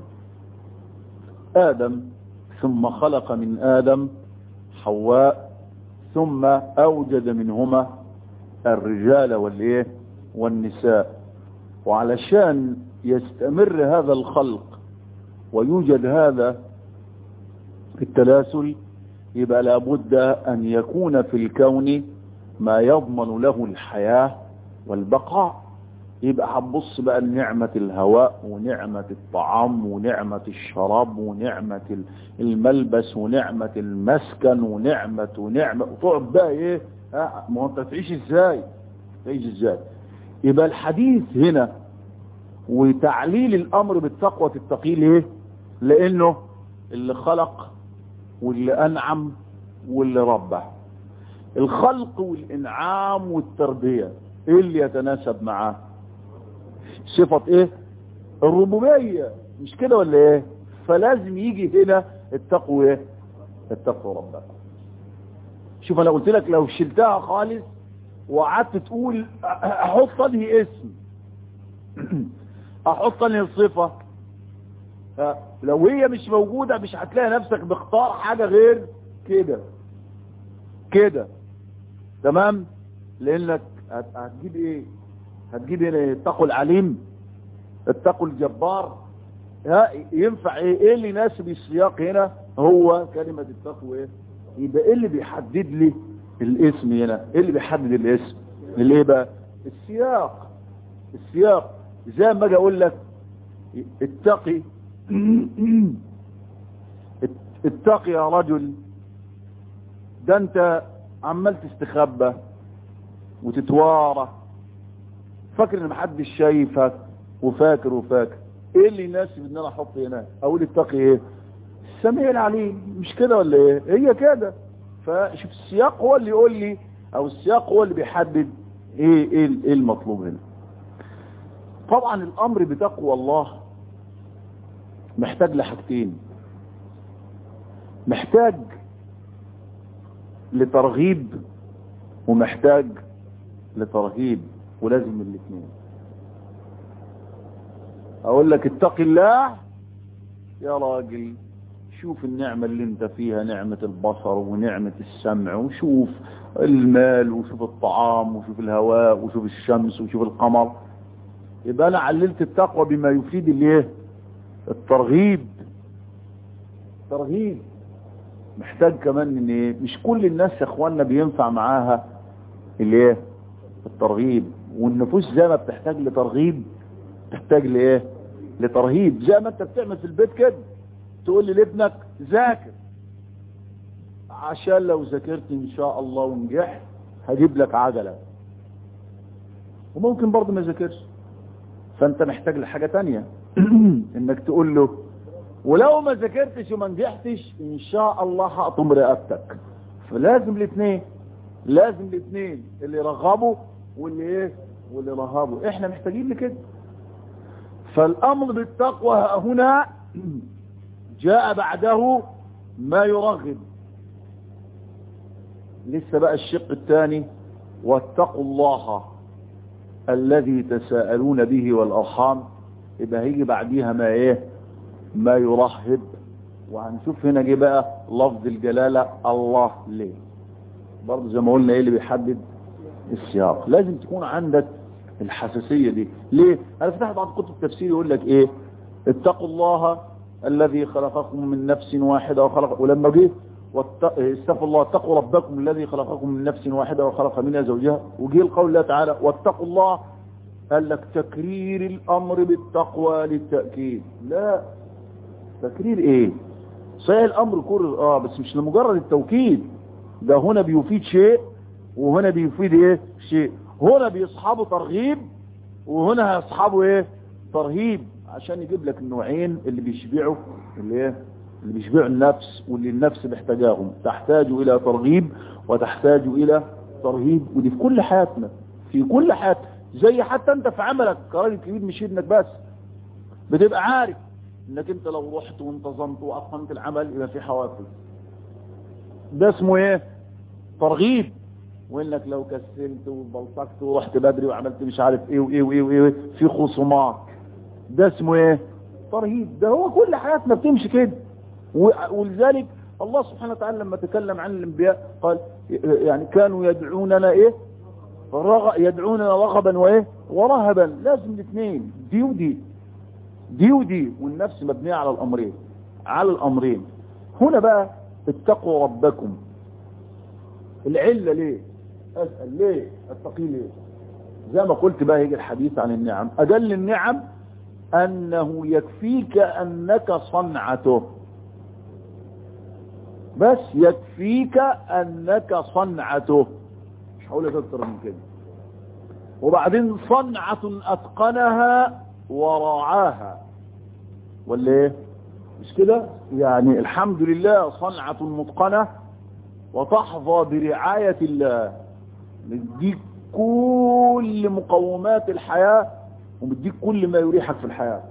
آدم ثم خلق من آدم حواء ثم أوجد منهما الرجال والإيه والنساء وعلشان يستمر هذا الخلق ويوجد هذا التلاسل يبقى لابد أن يكون في الكون ما يضمن له الحياة والبقاء يبقى هتبص بقى لنعمة الهواء ونعمة الطعام ونعمة الشراب ونعمة الملبس ونعمة المسكن ونعمة ونعمة وتقعد بقى ايه اه ما انت تعيش ازاي تعيش ازاي يبقى الحديث هنا وتعليل الامر بالتقوى تتقي ليه لانه اللي خلق واللي انعم واللي ربى الخلق والانعام والتربية ايه اللي يتناسب معاه صفة ايه الربوبية مش كده ولا ايه فلازم يجي هنا التقوى ايه التقوى ربك شوف انا قلت لك لو شلتها خالص وقعدت تقول احط انهي اسم احط انهي صفة لو هي مش موجودة مش هتلاقي نفسك بختار حاجة غير كده كده تمام لانك هتجيب ايه هتجيب هنا اتقوا العليم اتقوا الجبار ها ينفع ايه ايه اللي يناسب السياق هنا هو كلمة التقوى ايه يبقى ايه اللي بيحدد لي الاسم هنا ايه اللي بيحدد الاسم الايه بقى السياق السياق زي ما اجي اقول لك اتقي اتقي يا رجل ده انت عمال تستخبى وتتوارى فاكر ان محدش شايفك وفاكر وفاكر ايه اللي يناسب ان انا احط هنا اقول اتقي ايه السميع العليم مش كده ولا ايه هي كده فشوف السياق هو اللي يقول لي او السياق هو اللي بيحدد ايه ايه, إيه المطلوب هنا طبعا الامر بتقوى الله محتاج لحاجتين محتاج لترغيب ومحتاج لترهيب ولازم الاثنين اقول لك اتق الله يا راجل شوف النعمة اللي انت فيها نعمة البصر ونعمة السمع وشوف المال وشوف الطعام وشوف الهواء وشوف الشمس وشوف القمر يبقى انا عللت التقوى بما يفيد الايه الترغيب ترغيب محتاج كمان ان ايه مش كل الناس يا اخواننا بينفع معاها الايه الترغيب والنفوس زي ما بتحتاج لترغيب تحتاج لايه لترهيب زي ما انت بتعمل في البيت كده تقول لي لابنك ذاكر عشان لو ذاكرت ان شاء الله ونجحت هجيب لك عجلة وممكن برضه ما ذاكرش فانت محتاج لحاجة تانية انك تقول له ولو ما ذاكرتش وما نجحتش ان شاء الله هقطم رقبتك فلازم الاثنين لازم الاثنين اللي يرغبوا واللي ايه واللي رهبوا احنا محتاجين لكده فالامر بالتقوى هنا جاء بعده ما يرغب لسه بقى الشق الثاني واتقوا الله الذي تساءلون به والارحام يبقى هيجي بعديها ما ايه ما يرهب وهنشوف هنا جه بقى لفظ الجلالة الله ليه برضه زي ما قلنا ايه اللي بيحدد السياق لازم تكون عندك الحساسية دي ليه انا فتحت بعض كتب التفسير يقول لك ايه اتقوا الله الذي خلقكم من نفس واحدة وخلق ولما جه استغفر الله اتقوا ربكم الذي خلقكم من نفس واحدة وخلق منها زوجها وجه القول الله تعالى واتقوا الله قال لك تكرير الامر بالتقوى للتأكيد لا تكرير ايه صحيح الامر كرر اه بس مش لمجرد التوكيد ده هنا بيفيد شيء وهنا بيفيد ايه شيء هنا بيصحبه ترغيب وهنا هيصحبه ايه ترهيب عشان يجيب لك النوعين اللي بيشبعوا اللي ايه اللي بيشبعوا النفس واللي النفس محتاجاهم تحتاج الى ترغيب وتحتاج الى ترهيب ودي في كل حياتنا في كل حياتنا زي حتى انت في عملك كراجل كبير مش ابنك بس بتبقى عارف انك انت لو رحت وانتظمت واتقنت العمل يبقى في حوافز ده اسمه ايه ترغيب وانك لو كسلت وبلطقت ورحت بدري وعملت مش عارف ايه وايه وايه وايه في خصومات ده اسمه ايه ترهيب ده هو كل حياتنا بتمشي كده ولذلك الله سبحانه وتعالى لما تكلم عن الانبياء قال يعني كانوا يدعوننا ايه رغ... يدعوننا رغبا وايه ورهبا لازم الاثنين دي ودي دي ودي والنفس مبنية على الامرين على الامرين هنا بقى اتقوا ربكم العلة ليه اسأل ليه اتقي ليه زي ما قلت بقى يجي الحديث عن النعم اجل النعم انه يكفيك انك صنعته بس يكفيك انك صنعته مش هقول لك اكتر من كده وبعدين صنعة اتقنها ورعاها ولا ايه مش كده يعني الحمد لله صنعة متقنة وتحظى برعاية الله مديك كل مقومات الحياة ومديك كل ما يريحك في الحياة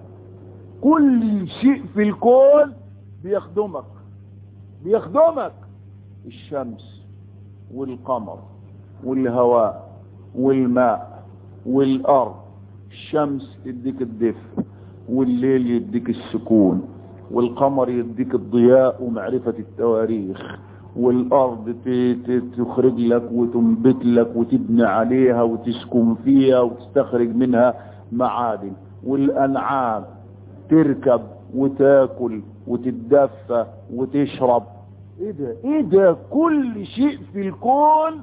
كل شيء في الكون بيخدمك بيخدمك الشمس والقمر والهواء والماء والأرض الشمس يديك الدفء والليل يديك السكون والقمر يديك الضياء ومعرفة التواريخ والأرض تخرج لك وتنبت لك وتبني عليها وتسكن فيها وتستخرج منها معادن والأنعام تركب وتاكل وتتدفى وتشرب ايه ده ايه ده كل شيء في الكون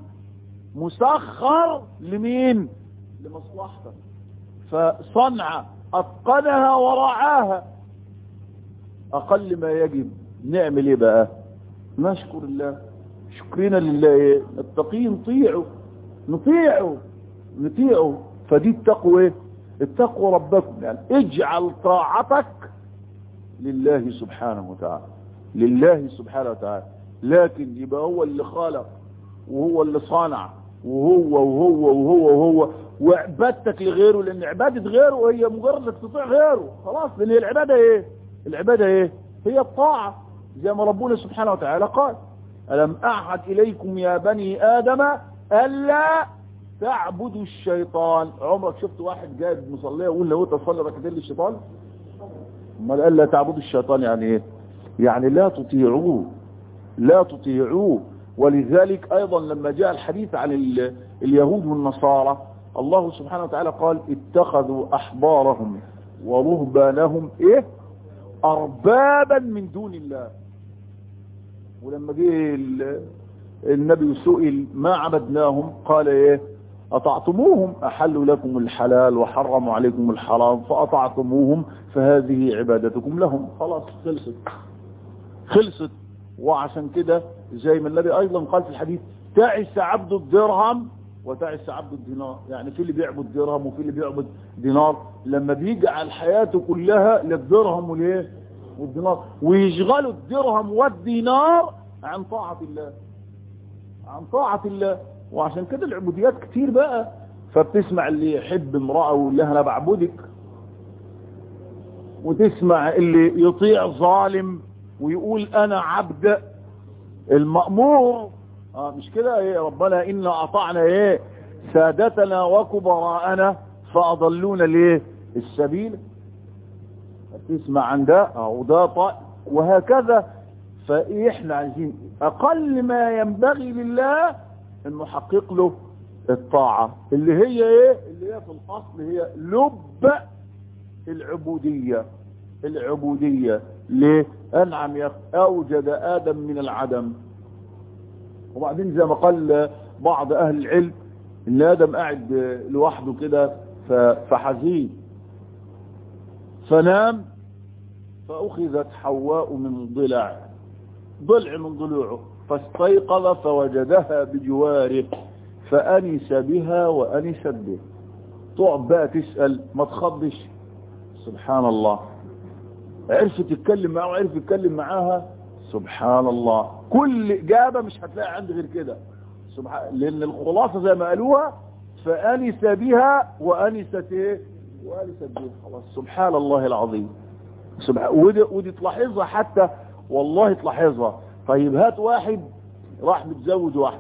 مسخر لمين لمصلحتك فصنع اتقنها ورعاها اقل ما يجب نعمل ايه بقى نشكر الله شكرنا لله ايه نتقي نطيعه نطيعه نطيعه فدي التقوى اتقوا ربكم يعني اجعل طاعتك لله سبحانه وتعالى لله سبحانه وتعالى لكن يبقى هو اللي خلق وهو اللي صنع وهو وهو وهو وهو وعبادتك لغيره لان عبادة غيره هي مجرد انك تطيع غيره خلاص لان هي العبادة ايه العبادة ايه هي الطاعة زي ما ربنا سبحانه وتعالى قال ألم أعهد إليكم يا بني آدم ألا تعبدوا الشيطان عمرك شفت واحد جايب مصليه يقول لو تصلي ركعتين للشيطان امال قال لا تعبدوا الشيطان يعني ايه يعني لا تطيعوه لا تطيعوه ولذلك ايضا لما جاء الحديث عن اليهود والنصارى الله سبحانه وتعالى قال اتخذوا احبارهم ورهبانهم ايه اربابا من دون الله ولما جه النبي سئل ما عبدناهم قال ايه اطعتموهم احلوا لكم الحلال وحرموا عليكم الحرام فاطعتموهم فهذه عبادتكم لهم خلاص خلصت خلصت وعشان كده زي ما النبي ايضا قال في الحديث تعس عبد الدرهم وتعس عبد الدينار يعني في اللي بيعبد درهم وفي اللي بيعبد دينار لما بيجعل حياته كلها للدرهم وليه والدينار ويشغلوا الدرهم والدينار عن طاعة الله عن طاعة الله وعشان كده العبوديات كتير بقى فبتسمع اللي يحب امرأة ويقول لها انا بعبدك وتسمع اللي يطيع ظالم ويقول انا عبد المأمور آه مش كده ايه ربنا إنا أطعنا ايه سادتنا وكبراءنا فأضلونا ليه السبيل تسمع عن ده او ده طيب وهكذا فاحنا عايزين اقل ما ينبغي لله ان نحقق له الطاعة اللي هي ايه اللي هي في الاصل هي لب العبودية العبودية ليه انعم يخ... اوجد ادم من العدم وبعدين زي ما قال بعض اهل العلم ان ادم قاعد لوحده كده فحزين فنام فاخذت حواء من ضلع ضلع من ضلوعه فاستيقظ فوجدها بجواره فأنس بها وأنست به تقعد بقى تسأل ما تخضش سبحان الله عرف تتكلم معه وعرف يتكلم معاها سبحان الله كل إجابة مش هتلاقي عندي غير كده سبحان لأن الخلاصة زي ما قالوها فأنس بها وأنست إيه وأنست به خلاص سبحان الله العظيم سبحان ودي, ودي تلاحظها حتى والله تلاحظها طيب هات واحد راح متزوج واحد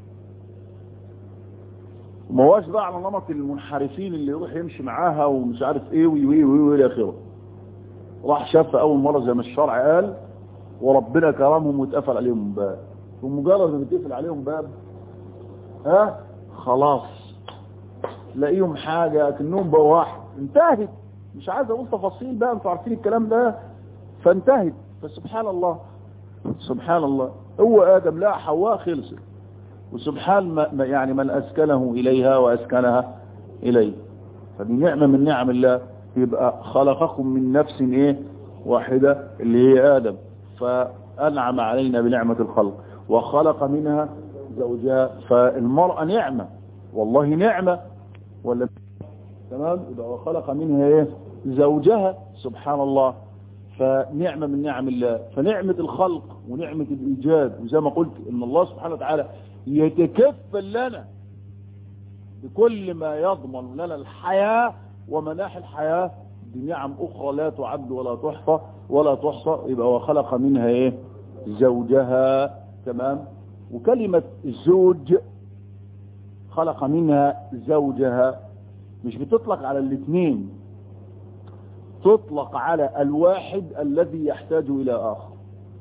ما هواش بقى على نمط المنحرفين اللي يروح يمشي معاها ومش عارف ايه وي وي وي الى اخره راح شافها اول مره زي ما الشرع قال وربنا كرمهم واتقفل عليهم باب ومجرد ما بيتقفل عليهم باب ها خلاص تلاقيهم حاجه كانهم بقوا واحد انتهت مش عايز اقول تفاصيل بقى انتوا عارفين الكلام ده فانتهت فسبحان الله سبحان الله هو ادم لا حواء خلصت وسبحان ما يعني من أسكنه إليها وأسكنها إليه فدي نعمة من نعم الله يبقى خلقكم من نفس إيه واحدة اللي هي آدم فأنعم علينا بنعمة الخلق وخلق منها زوجها فالمرأة نعمة والله نعمة ولا تمام يبقى وخلق منها إيه زوجها سبحان الله فنعمة من نعم الله فنعمة الخلق ونعمة الإيجاد وزي ما قلت إن الله سبحانه وتعالى يتكفل لنا بكل ما يضمن لنا الحياة ومناح الحياة بنعم أخرى لا تعد ولا تحصى ولا تحصى يبقى وخلق منها إيه زوجها تمام وكلمة الزوج خلق منها زوجها مش بتطلق على الاثنين تطلق على الواحد الذي يحتاج إلى آخر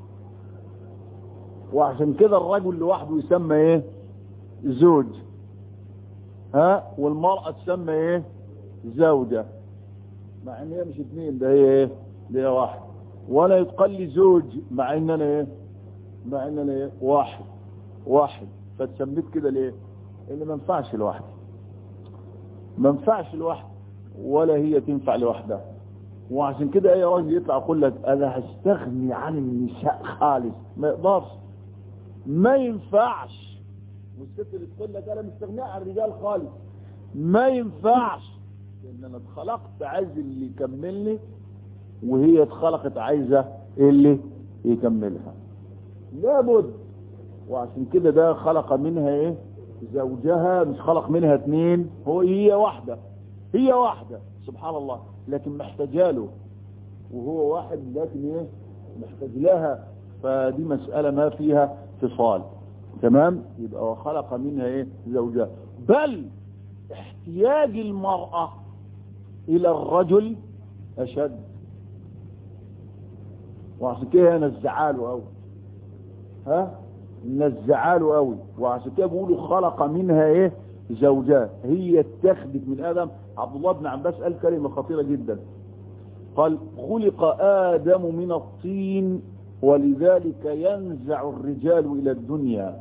وعشان كده الرجل لوحده يسمى ايه زوج ها والمرأة تسمى ايه زوجة مع ان هي مش اتنين ده هي ايه ده هي واحد ولا يتقال لي زوج مع ان انا ايه مع ان انا ايه واحد واحد فتسميت كده ليه اللي ما ينفعش لوحدي ما ينفعش لوحدي ولا هي تنفع لوحدها وعشان كده اي راجل يطلع يقول لك انا هستغني عن النساء خالص ما يقدرش ما ينفعش والست اللي تقول لك انا مستغنيه عن الرجال خالص ما ينفعش لان انا اتخلقت عايز اللي يكملني وهي اتخلقت عايزه اللي يكملها لابد وعشان كده ده خلق منها ايه زوجها مش خلق منها اتنين هو هي واحده هي واحده سبحان الله لكن محتاجه له وهو واحد لكن ايه محتاج لها فدي مسألة ما فيها اتصال تمام يبقى وخلق منها ايه زوجها بل احتياج المرأة الى الرجل اشد وعشان كده نزعاله قوي ها نزعاله قوي وعشان كده بيقولوا خلق منها ايه زوجها هي اتخذت من ادم عبد الله بن عباس قال كلمة خطيرة جدا قال خلق آدم من الطين ولذلك ينزع الرجال إلى الدنيا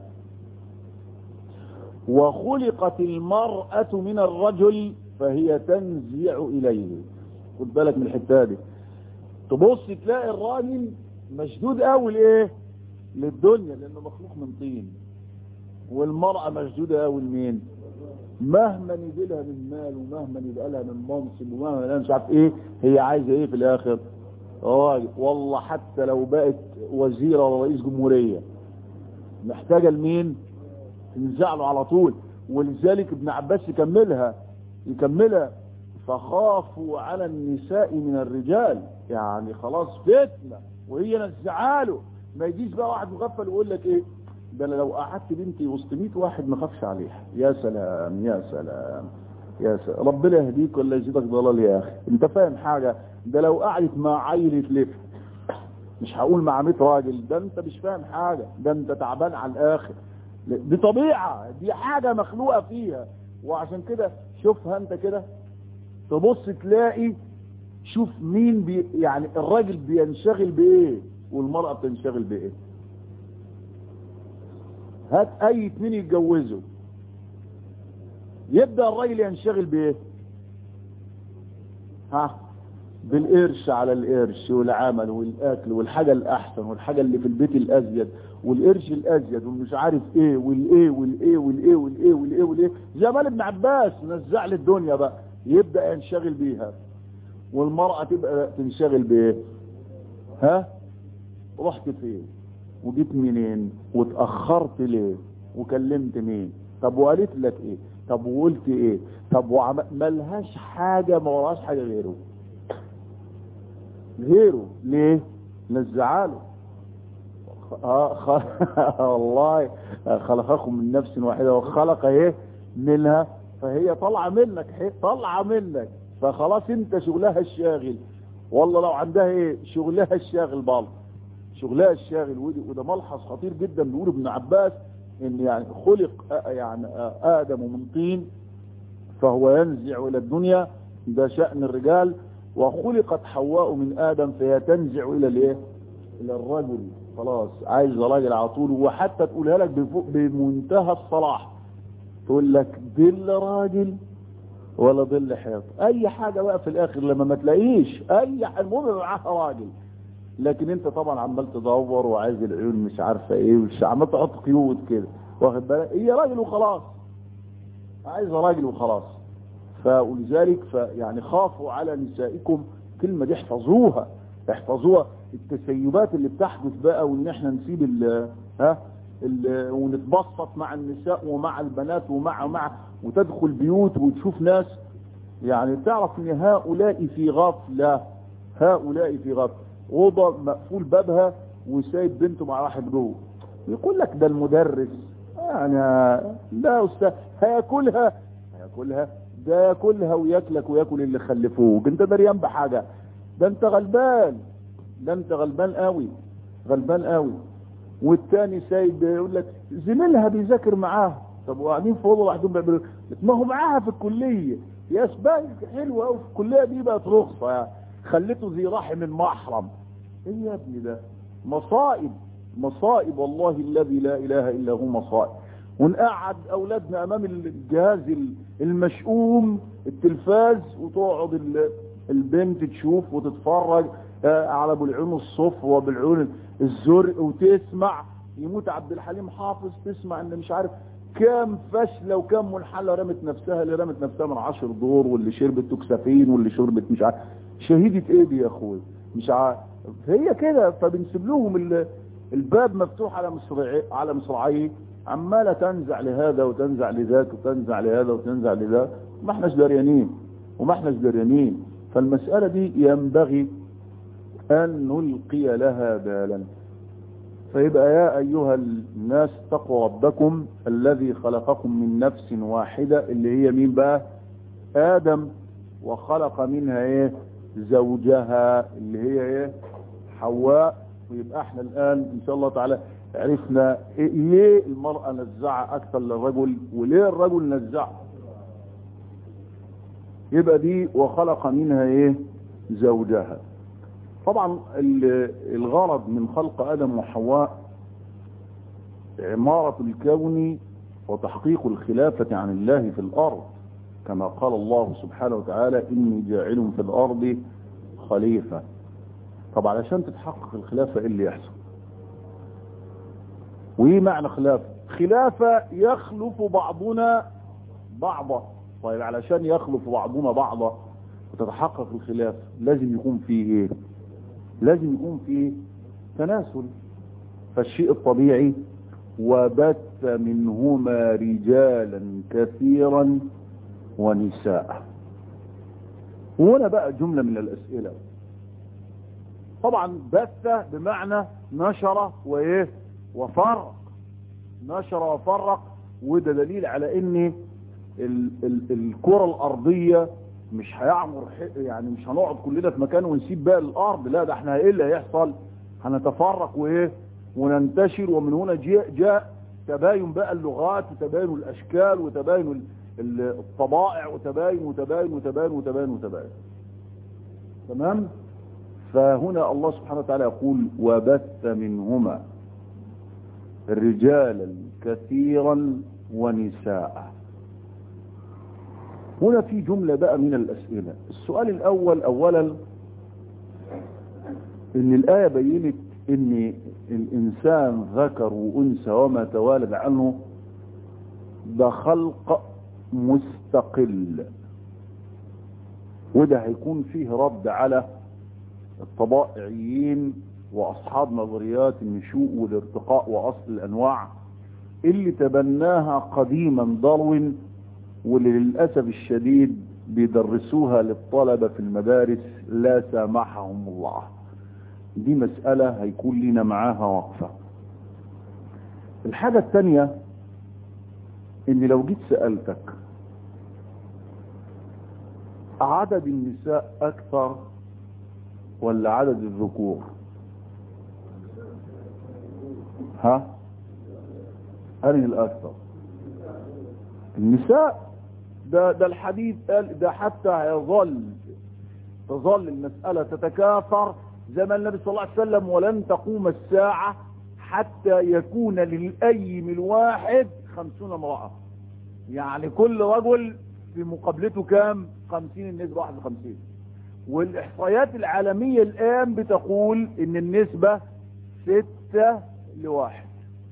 وخلقت المرأة من الرجل فهي تنزع إليه خد بالك من الحتة دي تبص تلاقي الراجل مشدود قوي لايه للدنيا لانه مخلوق من طين والمرأة مشدودة قوي لمين مهما يجي لها من مال ومهما يبقى لها من منصب ومهما لها مش عارف ايه هي عايزة ايه في الاخر راجل والله حتى لو بقت وزيرة ولا رئيس جمهورية محتاجة لمين تنزع له على طول ولذلك ابن عباس يكملها يكملها فخافوا على النساء من الرجال يعني خلاص فتنة وهي نزعاله ما يجيش بقى واحد مغفل ويقول لك ايه ده انا لو قعدت بنتي وسط 100 واحد ما خافش عليها يا سلام يا سلام يا سلام ربنا يهديك ولا يزيدك ضلال يا اخي انت فاهم حاجة ده لو قعدت مع عيل تلف مش هقول مع 100 راجل ده انت مش فاهم حاجة ده انت تعبان على الاخر دي طبيعة دي حاجة مخلوقة فيها وعشان كده شوفها انت كده تبص تلاقي شوف مين بي يعني الراجل بينشغل بايه والمرأة بتنشغل بايه هات اي اتنين يتجوزوا يبدأ الراجل ينشغل بايه ها بالقرش على القرش والعمل والاكل والحاجة الاحسن والحاجة اللي في البيت الازيد والقرش الازيد ومش عارف ايه والايه والايه والايه والايه والايه والايه جمال ابن عباس نزع لي الدنيا بقى يبدأ ينشغل بيها والمرأة تبقى تنشغل بايه ها رحت فين وجيت منين واتأخرت ليه وكلمت مين طب وقالت لك ايه طب وقلت ايه طب وعم... ملهاش حاجة ما وراش حاجة غيره غيره ليه نزعاله آه خ... والله خلقكم من نفس واحدة وخلق ايه منها فهي طالعة منك طالعة منك فخلاص انت شغلها الشاغل والله لو عندها ايه شغلها الشاغل برضه شغلها الشاغل وده ملحظ خطير جدا بيقول ابن عباس ان يعني خلق يعني ادم من طين فهو ينزع الى الدنيا ده شأن الرجال وخلقت حواء من ادم فهي تنزع الى الايه الى الرجل خلاص عايز راجل على طول وحتى تقولها لك بمنتهى الصلاح تقول لك ظل راجل ولا ظل حيط اي حاجة بقى في الاخر لما ما تلاقيش اي المهم معاها راجل لكن انت طبعا عمال تدور وعايز العيون مش عارفه ايه ومش عمال تحط قيود كده واخد بالك هي راجل وخلاص عايز راجل وخلاص فولذلك فيعني خافوا على نسائكم كلمه دي احفظوها احفظوها التسيبات اللي بتحدث بقى وان احنا نسيب ال ها ال ونتبسط مع النساء ومع البنات ومع مع وتدخل بيوت وتشوف ناس يعني تعرف ان هؤلاء في غفله هؤلاء في غفله اوضه مقفول بابها وسايب بنته مع واحد جوه يقول لك ده المدرس يعني لا استاذ هياكلها هياكلها ده ياكلها وياكلك وياكل اللي خلفوك انت دريان بحاجه ده انت غلبان ده انت غلبان قوي غلبان قوي والتاني سايب يقول لك زميلها بيذاكر معاها طب وقاعدين في اوضه لوحدهم بيعملوا ما هو معاها في الكليه يا سباق حلوه قوي في الكليه دي بقت رخصه يعني خليته ذي رحم محرم ايه يا ابني ده مصائب مصائب والله الذي لا اله الا هو مصائب ونقعد اولادنا امام الجهاز المشؤوم التلفاز وتقعد البنت تشوف وتتفرج على ابو العيون الصف وابو العيون الزرق وتسمع يموت عبد الحليم حافظ تسمع ان مش عارف كام فشلة وكام منحلة رمت نفسها اللي رمت نفسها من عشر دور واللي شربت توكسافين واللي شربت مش عارف شهيدة ايه دي يا اخوي مش عارف هي كده فبنسيب لهم الباب مفتوح على مصراعي على مصراعيه عماله تنزع لهذا وتنزع لذاك وتنزع لهذا وتنزع لذاك ما احناش دريانين وما احناش دريانين فالمسألة دي ينبغي أن نلقي لها بالا فيبقى يا أيها الناس اتقوا ربكم الذي خلقكم من نفس واحدة اللي هي مين بقى آدم وخلق منها ايه زوجها اللي هي ايه حواء ويبقى احنا الآن ان شاء الله تعالى عرفنا إيه ليه المرأة نزعها اكثر للرجل وليه الرجل نزعها يبقى دي وخلق منها ايه زوجها طبعا الغرض من خلق ادم وحواء عمارة الكون وتحقيق الخلافة عن الله في الارض كما قال الله سبحانه وتعالى اني جاعل في الارض خليفة طب علشان تتحقق الخلافة ايه اللي يحصل وايه معنى خلافة خلافة يخلف بعضنا بعضا طيب علشان يخلف بعضنا بعضا وتتحقق الخلافة لازم يكون فيه ايه لازم يكون فيه تناسل فالشيء الطبيعي وبث منهما رجالا كثيرا ونساء وهنا بقى جملة من الأسئلة طبعا بث بمعنى نشر وايه وفرق نشر وفرق وده دليل على ان ال ال الكرة الارضية مش هيعمر يعني مش هنقعد كلنا في مكان ونسيب بقى الارض لا ده احنا ايه اللي هيحصل هنتفرق وايه وننتشر ومن هنا جاء, جاء تباين بقى اللغات وتباين الاشكال وتباين الطبائع وتباين وتباين وتباين وتباين وتباين تمام فهنا الله سبحانه وتعالى يقول وبث منهما رجالا كثيرا ونساء هنا في جملة بقى من الأسئلة السؤال الأول أولا إن الآية بينت إن الإنسان ذكر وأنثى وما توالد عنه ده خلق مستقل وده هيكون فيه رد على الطبائعيين واصحاب نظريات النشوء والارتقاء واصل الانواع اللي تبناها قديما داروين واللي للاسف الشديد بيدرسوها للطلبة في المدارس لا سامحهم الله دي مسألة هيكون لنا معاها وقفة الحاجة الثانية ان لو جيت سألتك عدد النساء اكثر ولا عدد الذكور ها أنهي الأكثر النساء ده, ده الحديث قال ده حتى هيظل تظل المسألة تتكاثر زي ما النبي صلى الله عليه وسلم ولن تقوم الساعة حتى يكون للأيم الواحد خمسون امرأة يعني كل رجل في مقابلته كام خمسين النسبة واحد وخمسين والإحصائيات العالمية الآن بتقول إن النسبة ستة لواحد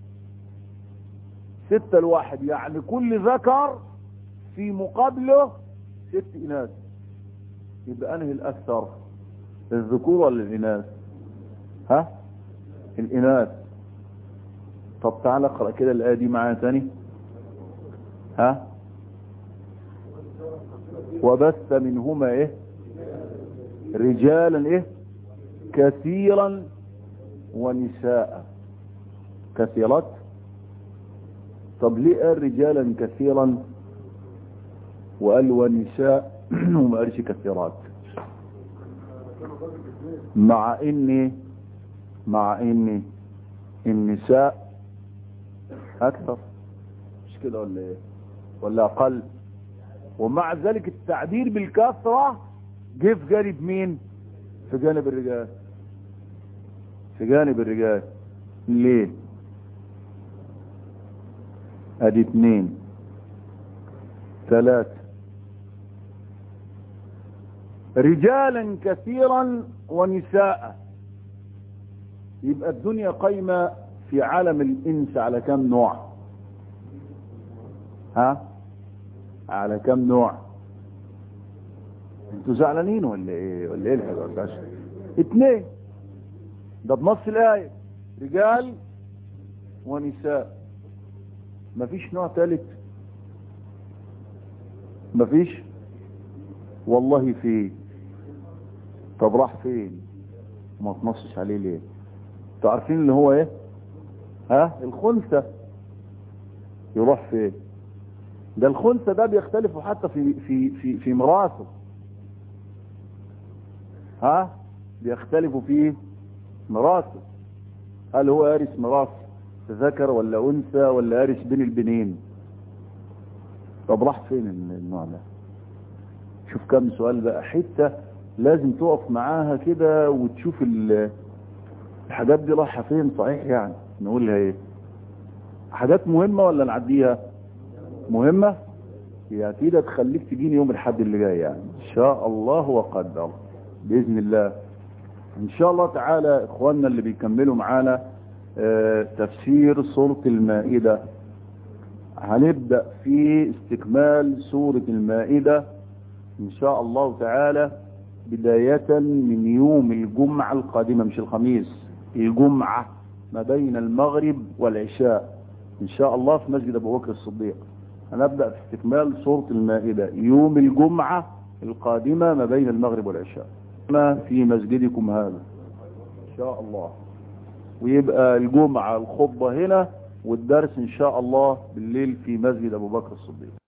ستة لواحد يعني كل ذكر في مقابله ست إناث يبقى أنهي الأكثر الذكور ولا الإناث ها الإناث طب تعالى اقرأ كده الآية دي معايا تاني ها وبث منهما ايه رجالا ايه كثيرا ونساء كثيرات طب ليه قال رجالا كثيرا وقال ونساء وما قالش كثيرات مع ان مع ان النساء اكثر مش كده ولا ايه ولا اقل ومع ذلك التعبير بالكثرة جه في جانب مين في جانب الرجال في جانب الرجال ليه ادي اتنين ثلاثة رجالا كثيرا ونساء يبقى الدنيا قايمة في عالم الانس على كم نوع ها على كم نوع انتوا زعلانين ولا ايه ولا ايه الحلوه ده اتنين ده بنص الايه رجال ونساء مفيش نوع ثالث مفيش والله في طب راح فين ما تنصش عليه ليه انتوا عارفين اللي هو ايه ها الخنثى يروح فين ده الخنثى ده بيختلف حتى في في في في ميراثه ها بيختلفوا في ميراثه هل هو وارث ميراث ذكر ولا انثى ولا وارث بين البنين طب راح فين النوع ده شوف كم سؤال بقى حته لازم تقف معاها كده وتشوف الحاجات دي رايحه فين صحيح يعني نقولها ايه حاجات مهمه ولا نعديها مهمة هي أكيد تخليك تجيني يوم الحد اللي جاي يعني إن شاء الله وقدر بإذن الله إن شاء الله تعالى إخواننا اللي بيكملوا معانا آه تفسير سورة المائدة هنبدأ في استكمال سورة المائدة إن شاء الله تعالى بداية من يوم الجمعة القادمة مش الخميس الجمعة ما بين المغرب والعشاء إن شاء الله في مسجد أبو بكر الصديق هنبدأ في استكمال سورة المائدة يوم الجمعة القادمة ما بين المغرب والعشاء ما في مسجدكم هذا إن شاء الله ويبقى الجمعة الخطبة هنا والدرس إن شاء الله بالليل في مسجد أبو بكر الصديق